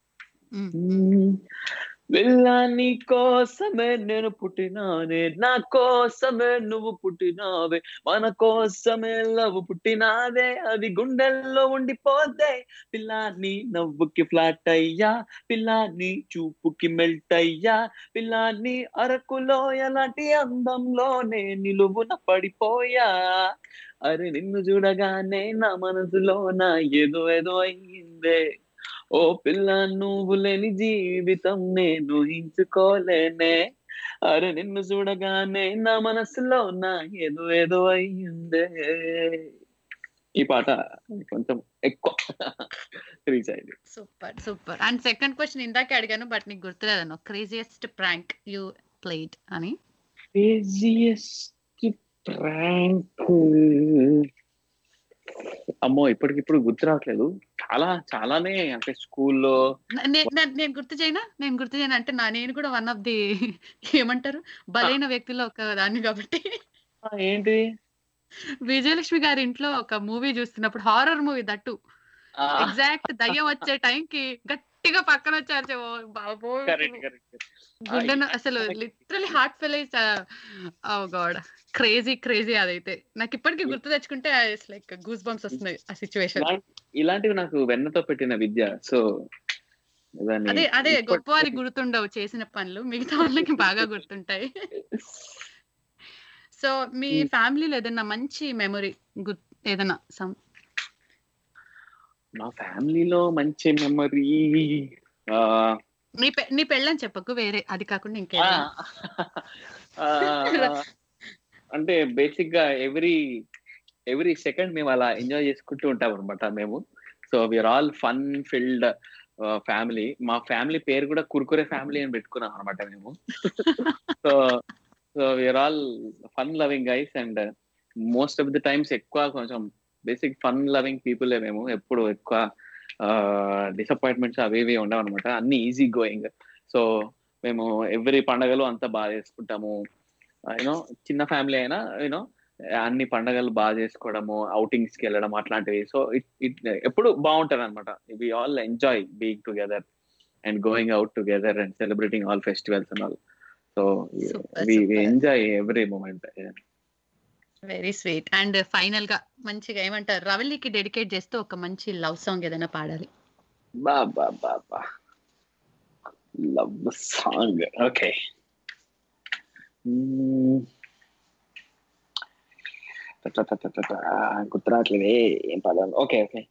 వెళ్ళా నీ కోసమే నేను పుట్టినానే నా కోసమే నువ్వు పుట్టినావే మన కోసమే లవ్ పుట్టినాదే అది గుండెల్లో ఉండిపోతే పిల్లాన్ని నవ్వుకి ఫ్లాట్ అయ్యా పిల్లాన్ని చూపుకి మెల్ట్ అయ్యా పిల్లాన్ని అరకులో ఎలాంటి అందంలోనే నిలువున పడిపోయా అరే నిన్ను చూడగానే నా మనసులో నా ఏదో ఏదో అయ్యిందే ఓ పిల్ల నువ్వు లేని జీవితం నేను ఊహించుకోలేనే అరే నిన్ను చూడగానే నా మనసులో నా ఏదో ఏదో అయ్యిందే ఈ పాట కొంచెం ఎక్కువ రీచ్ అయింది super super and second question ఇందాకే అడిగాను బట్ నీకు గుర్తులేదను క్రేజియస్ట్ ప్రాంక్ యూ ప్లేడ్ అని క్రేజియస్ట్ ప్రాంక్ అమ్మో ఇప్పటికిప్పుడు గుర్తు రావట్లేదు చాలా చాలానే అంటే స్కూల్లో నే- నే- నే- నేను గుర్తు చేయనా నేను గుర్తు చేయను అంటే నా నేను కూడా వన్ ఆఫ్ ది ఏమంటారు బలైన వ్యక్తిలో ఒక దాన్ని కాబట్టి ఏంటి విజయలక్ష్మి గారి ఇంట్లో ఒక మూవీ చూస్తున్నప్పుడు హారర్ మూవీ దట్టు ఎగ్జాక్ట్ దయ్యం వచ్చే టైంకి గట్టిగా పక్కన వచ్చారు ఓ బాబోయ్ కరెక్ట్ కరెక్ట్ గుండెను అసలు literally heart fell oh god crazy crazy అదైతే నాకు ఇప్పటికీ గుర్తు తెచ్చుకుంటే లైక్ గూస్ బంప్స్ వస్తున్నాయి ఆ సిచ్యువేషన్ ఇలాంటివి నాకు వెన్నతో పెట్టిన విద్య సో దాన్ని అదే అదే ఇప్పటి- గొప్పవారికి గుర్తుండవు చేసిన పనులు మిగతా వాళ్ళకి బాగా గుర్తుంటాయి సో మీ ఫ్యామిలీలో ఏదైనా మంచి మెమరీ గుర్ ఏదైనా some నా ఫ్యామిలీలో మంచి మెమరీ నీ పె- నీ పెళ్ళని చెప్పకు వేరే అది కాకుండా ఇంకేదైనా అంటే బేసిక్ గా ఎవ్రీ ఎవ్రీ సెకండ్ మేము అలా ఎంజాయ్ చేసుకుంటూ ఉంటాం అనమాట మేము so we're all fun filled family మా ఫ్యామిలీ పేరు కూడా కుర్కురే ఫ్యామిలీ అని పెట్టుకున్నాం అనమాట మేము so so we're all fun loving guys and most of the times ఎక్కువ కొంచెం బేసిక్ ఫన్ లవింగ్ పీపుల్ మేము ఎప్పుడు ఎక్కువ డిసప్పాయింట్మెంట్స్ అవి ఇవి ఉండవు అనమాట అన్ని ఈజీ గోయింగ్ సో మేము ఎవ్రీ పండగలు అంతా బాగా చేసుకుంటాము యూనో చిన్న ఫ్యామిలీ అయినా యూనో అన్ని పండగలు బాగా చేసుకోవడము outings కి వెళ్ళడం అట్లాంటివి సో ఇట్ ఇట్ ఎప్పుడు బాగుంటది అనమాట we all enjoy being together and going out together and celebrating all festivals and all so Super, we super. Enjoy every moment very sweet and final గా మంచిగా ఏమంటారు రవల్లికి డెడికేట్ చేస్తూ ఒక మంచి లవ్ సాంగ్ ఏదైనా పాడాలి బా బా బా బా లవ్ సాంగ్ ఓకే గుర్తురావట్లేదే ఏం పదాలు ఓకే ఓకే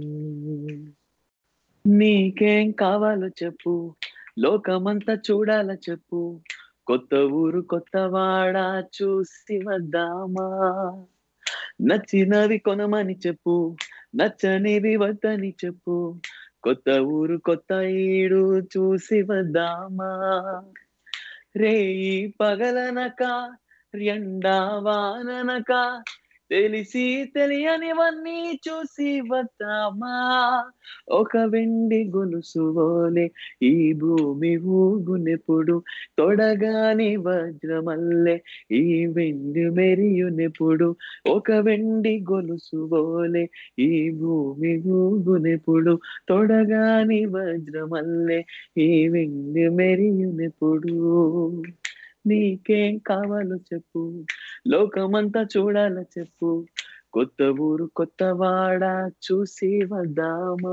నీకేం కావాలో చెప్పు లోకమంతా చూడాల చెప్పు కొత్త ఊరు కొత్త వాడ చూసి వద్దామా నచ్చినవి కొనమని చెప్పు నచ్చనివి వద్దని చెప్పు కొత్త ఊరు కొత్త ఈడు చూసి వద్దామా రేయి పగలనక ఎండా వాననక తెలిసి తెలియనివన్నీ చూసి వద్దామా ఒక వెండి గొలుసు వోలే ఈ భూమి ఊగునెప్పుడు తొడగాని వజ్రమల్లె ఈ వెండి మెరియునెప్పుడు ఒక వెండి గొలుసు వోలే ఈ భూమి ఊగునెప్పుడు తొడగాని వజ్రమల్లె ఈ వెండి మెరియునెప్పుడు నీకేం కావాలో చెప్పు లోకమంతా చూడాల చెప్పు కొత్త ఊరు కొత్త వాడ చూసి వద్దామా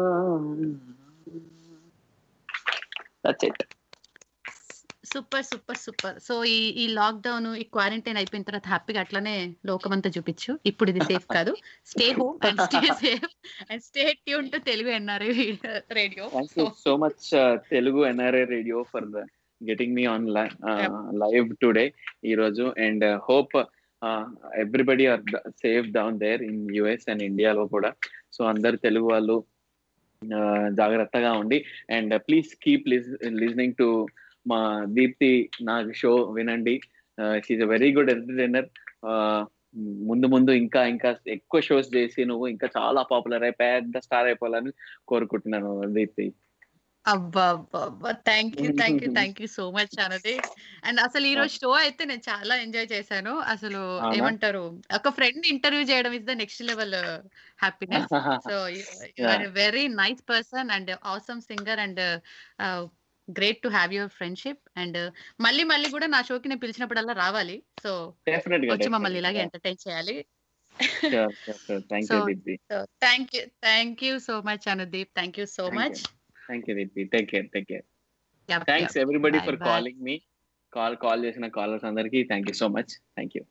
that's it super super super so ఈ ఈ లాక్డౌన్ ఈ క్వారంటైన్ అయిపోయిన తర్వాత హ్యాపీగా అట్లనే లోకమంతా చూపించు ఇప్పుడు ఇది సేఫ్ కాదు stay home and stay safe and stay tune to Telugu NRI radio thank you so much Telugu NRI radio for the getting me on live today ఈ రోజు and hope everybody are safe down there in US and ఇండియాలో కూడా సో అందరు తెలుగు వాళ్ళు uh, జాగ్రత్తగా ఉండి and please keep listening to మా దీప్తి నాకు షో వినండి she a very good entertainer ముందు ముందు ఇంకా ఇంకా ఎక్కువ షోస్ చేసి నువ్వు ఇంకా చాలా పాపులర్ అయి పెద్ద స్టార్ అయిపోవాలని కోరుకుంటున్నాను దీప్తి అబ్బా అబ్బా అబ్బా thank you thank you thank you so much అన్నది అండ్ అసలు ఈ రోజు షో అయితే నేను చాలా ఎంజాయ్ చేశాను అసలు అవునా? ఏమంటారు ఒక ఫ్రెండ్ ఇంటర్వ్యూ చేయడం is the next level happiness so are very nice person and awesome singer and great to have your friendship and మళ్ళీ మళ్ళీ కూడా నా షోకి నేను పిలిచినప్పుడల్లా రావాలి సో డెఫినెట్ గా వచ్చి మమ్మల్ని ఇలాగే ఎంటర్టైన్ చేయాలి thank So, you Deepti so thank you thank you so much Anudeep thank you so Thank much thank you Deepthi take care take care thanks everybody for Bye, bye. Calling మీ కాల్ కాల్ చేసిన కాలర్స్ అందరికి thank you so much thank you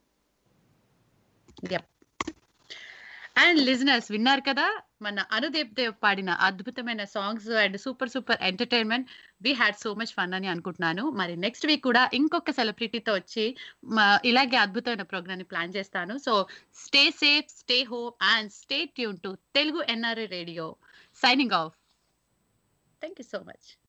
and listeners విన్నారు కదా మన అనుదీప్ దేవ్ పాడిన అద్భుతమైన songs and super super entertainment we had so much fun అని అనుకుంటున్నాను మరి నెక్స్ట్ వీక్ కూడా ఇంకొక సెలబ్రిటీతో వచ్చి మ- ఇలాగే అద్భుతమైన ప్రోగ్రామ్ ని ప్లాన్ చేస్తాను so stay safe stay home and stay tune to Telugu NRI radio signing off thank you so much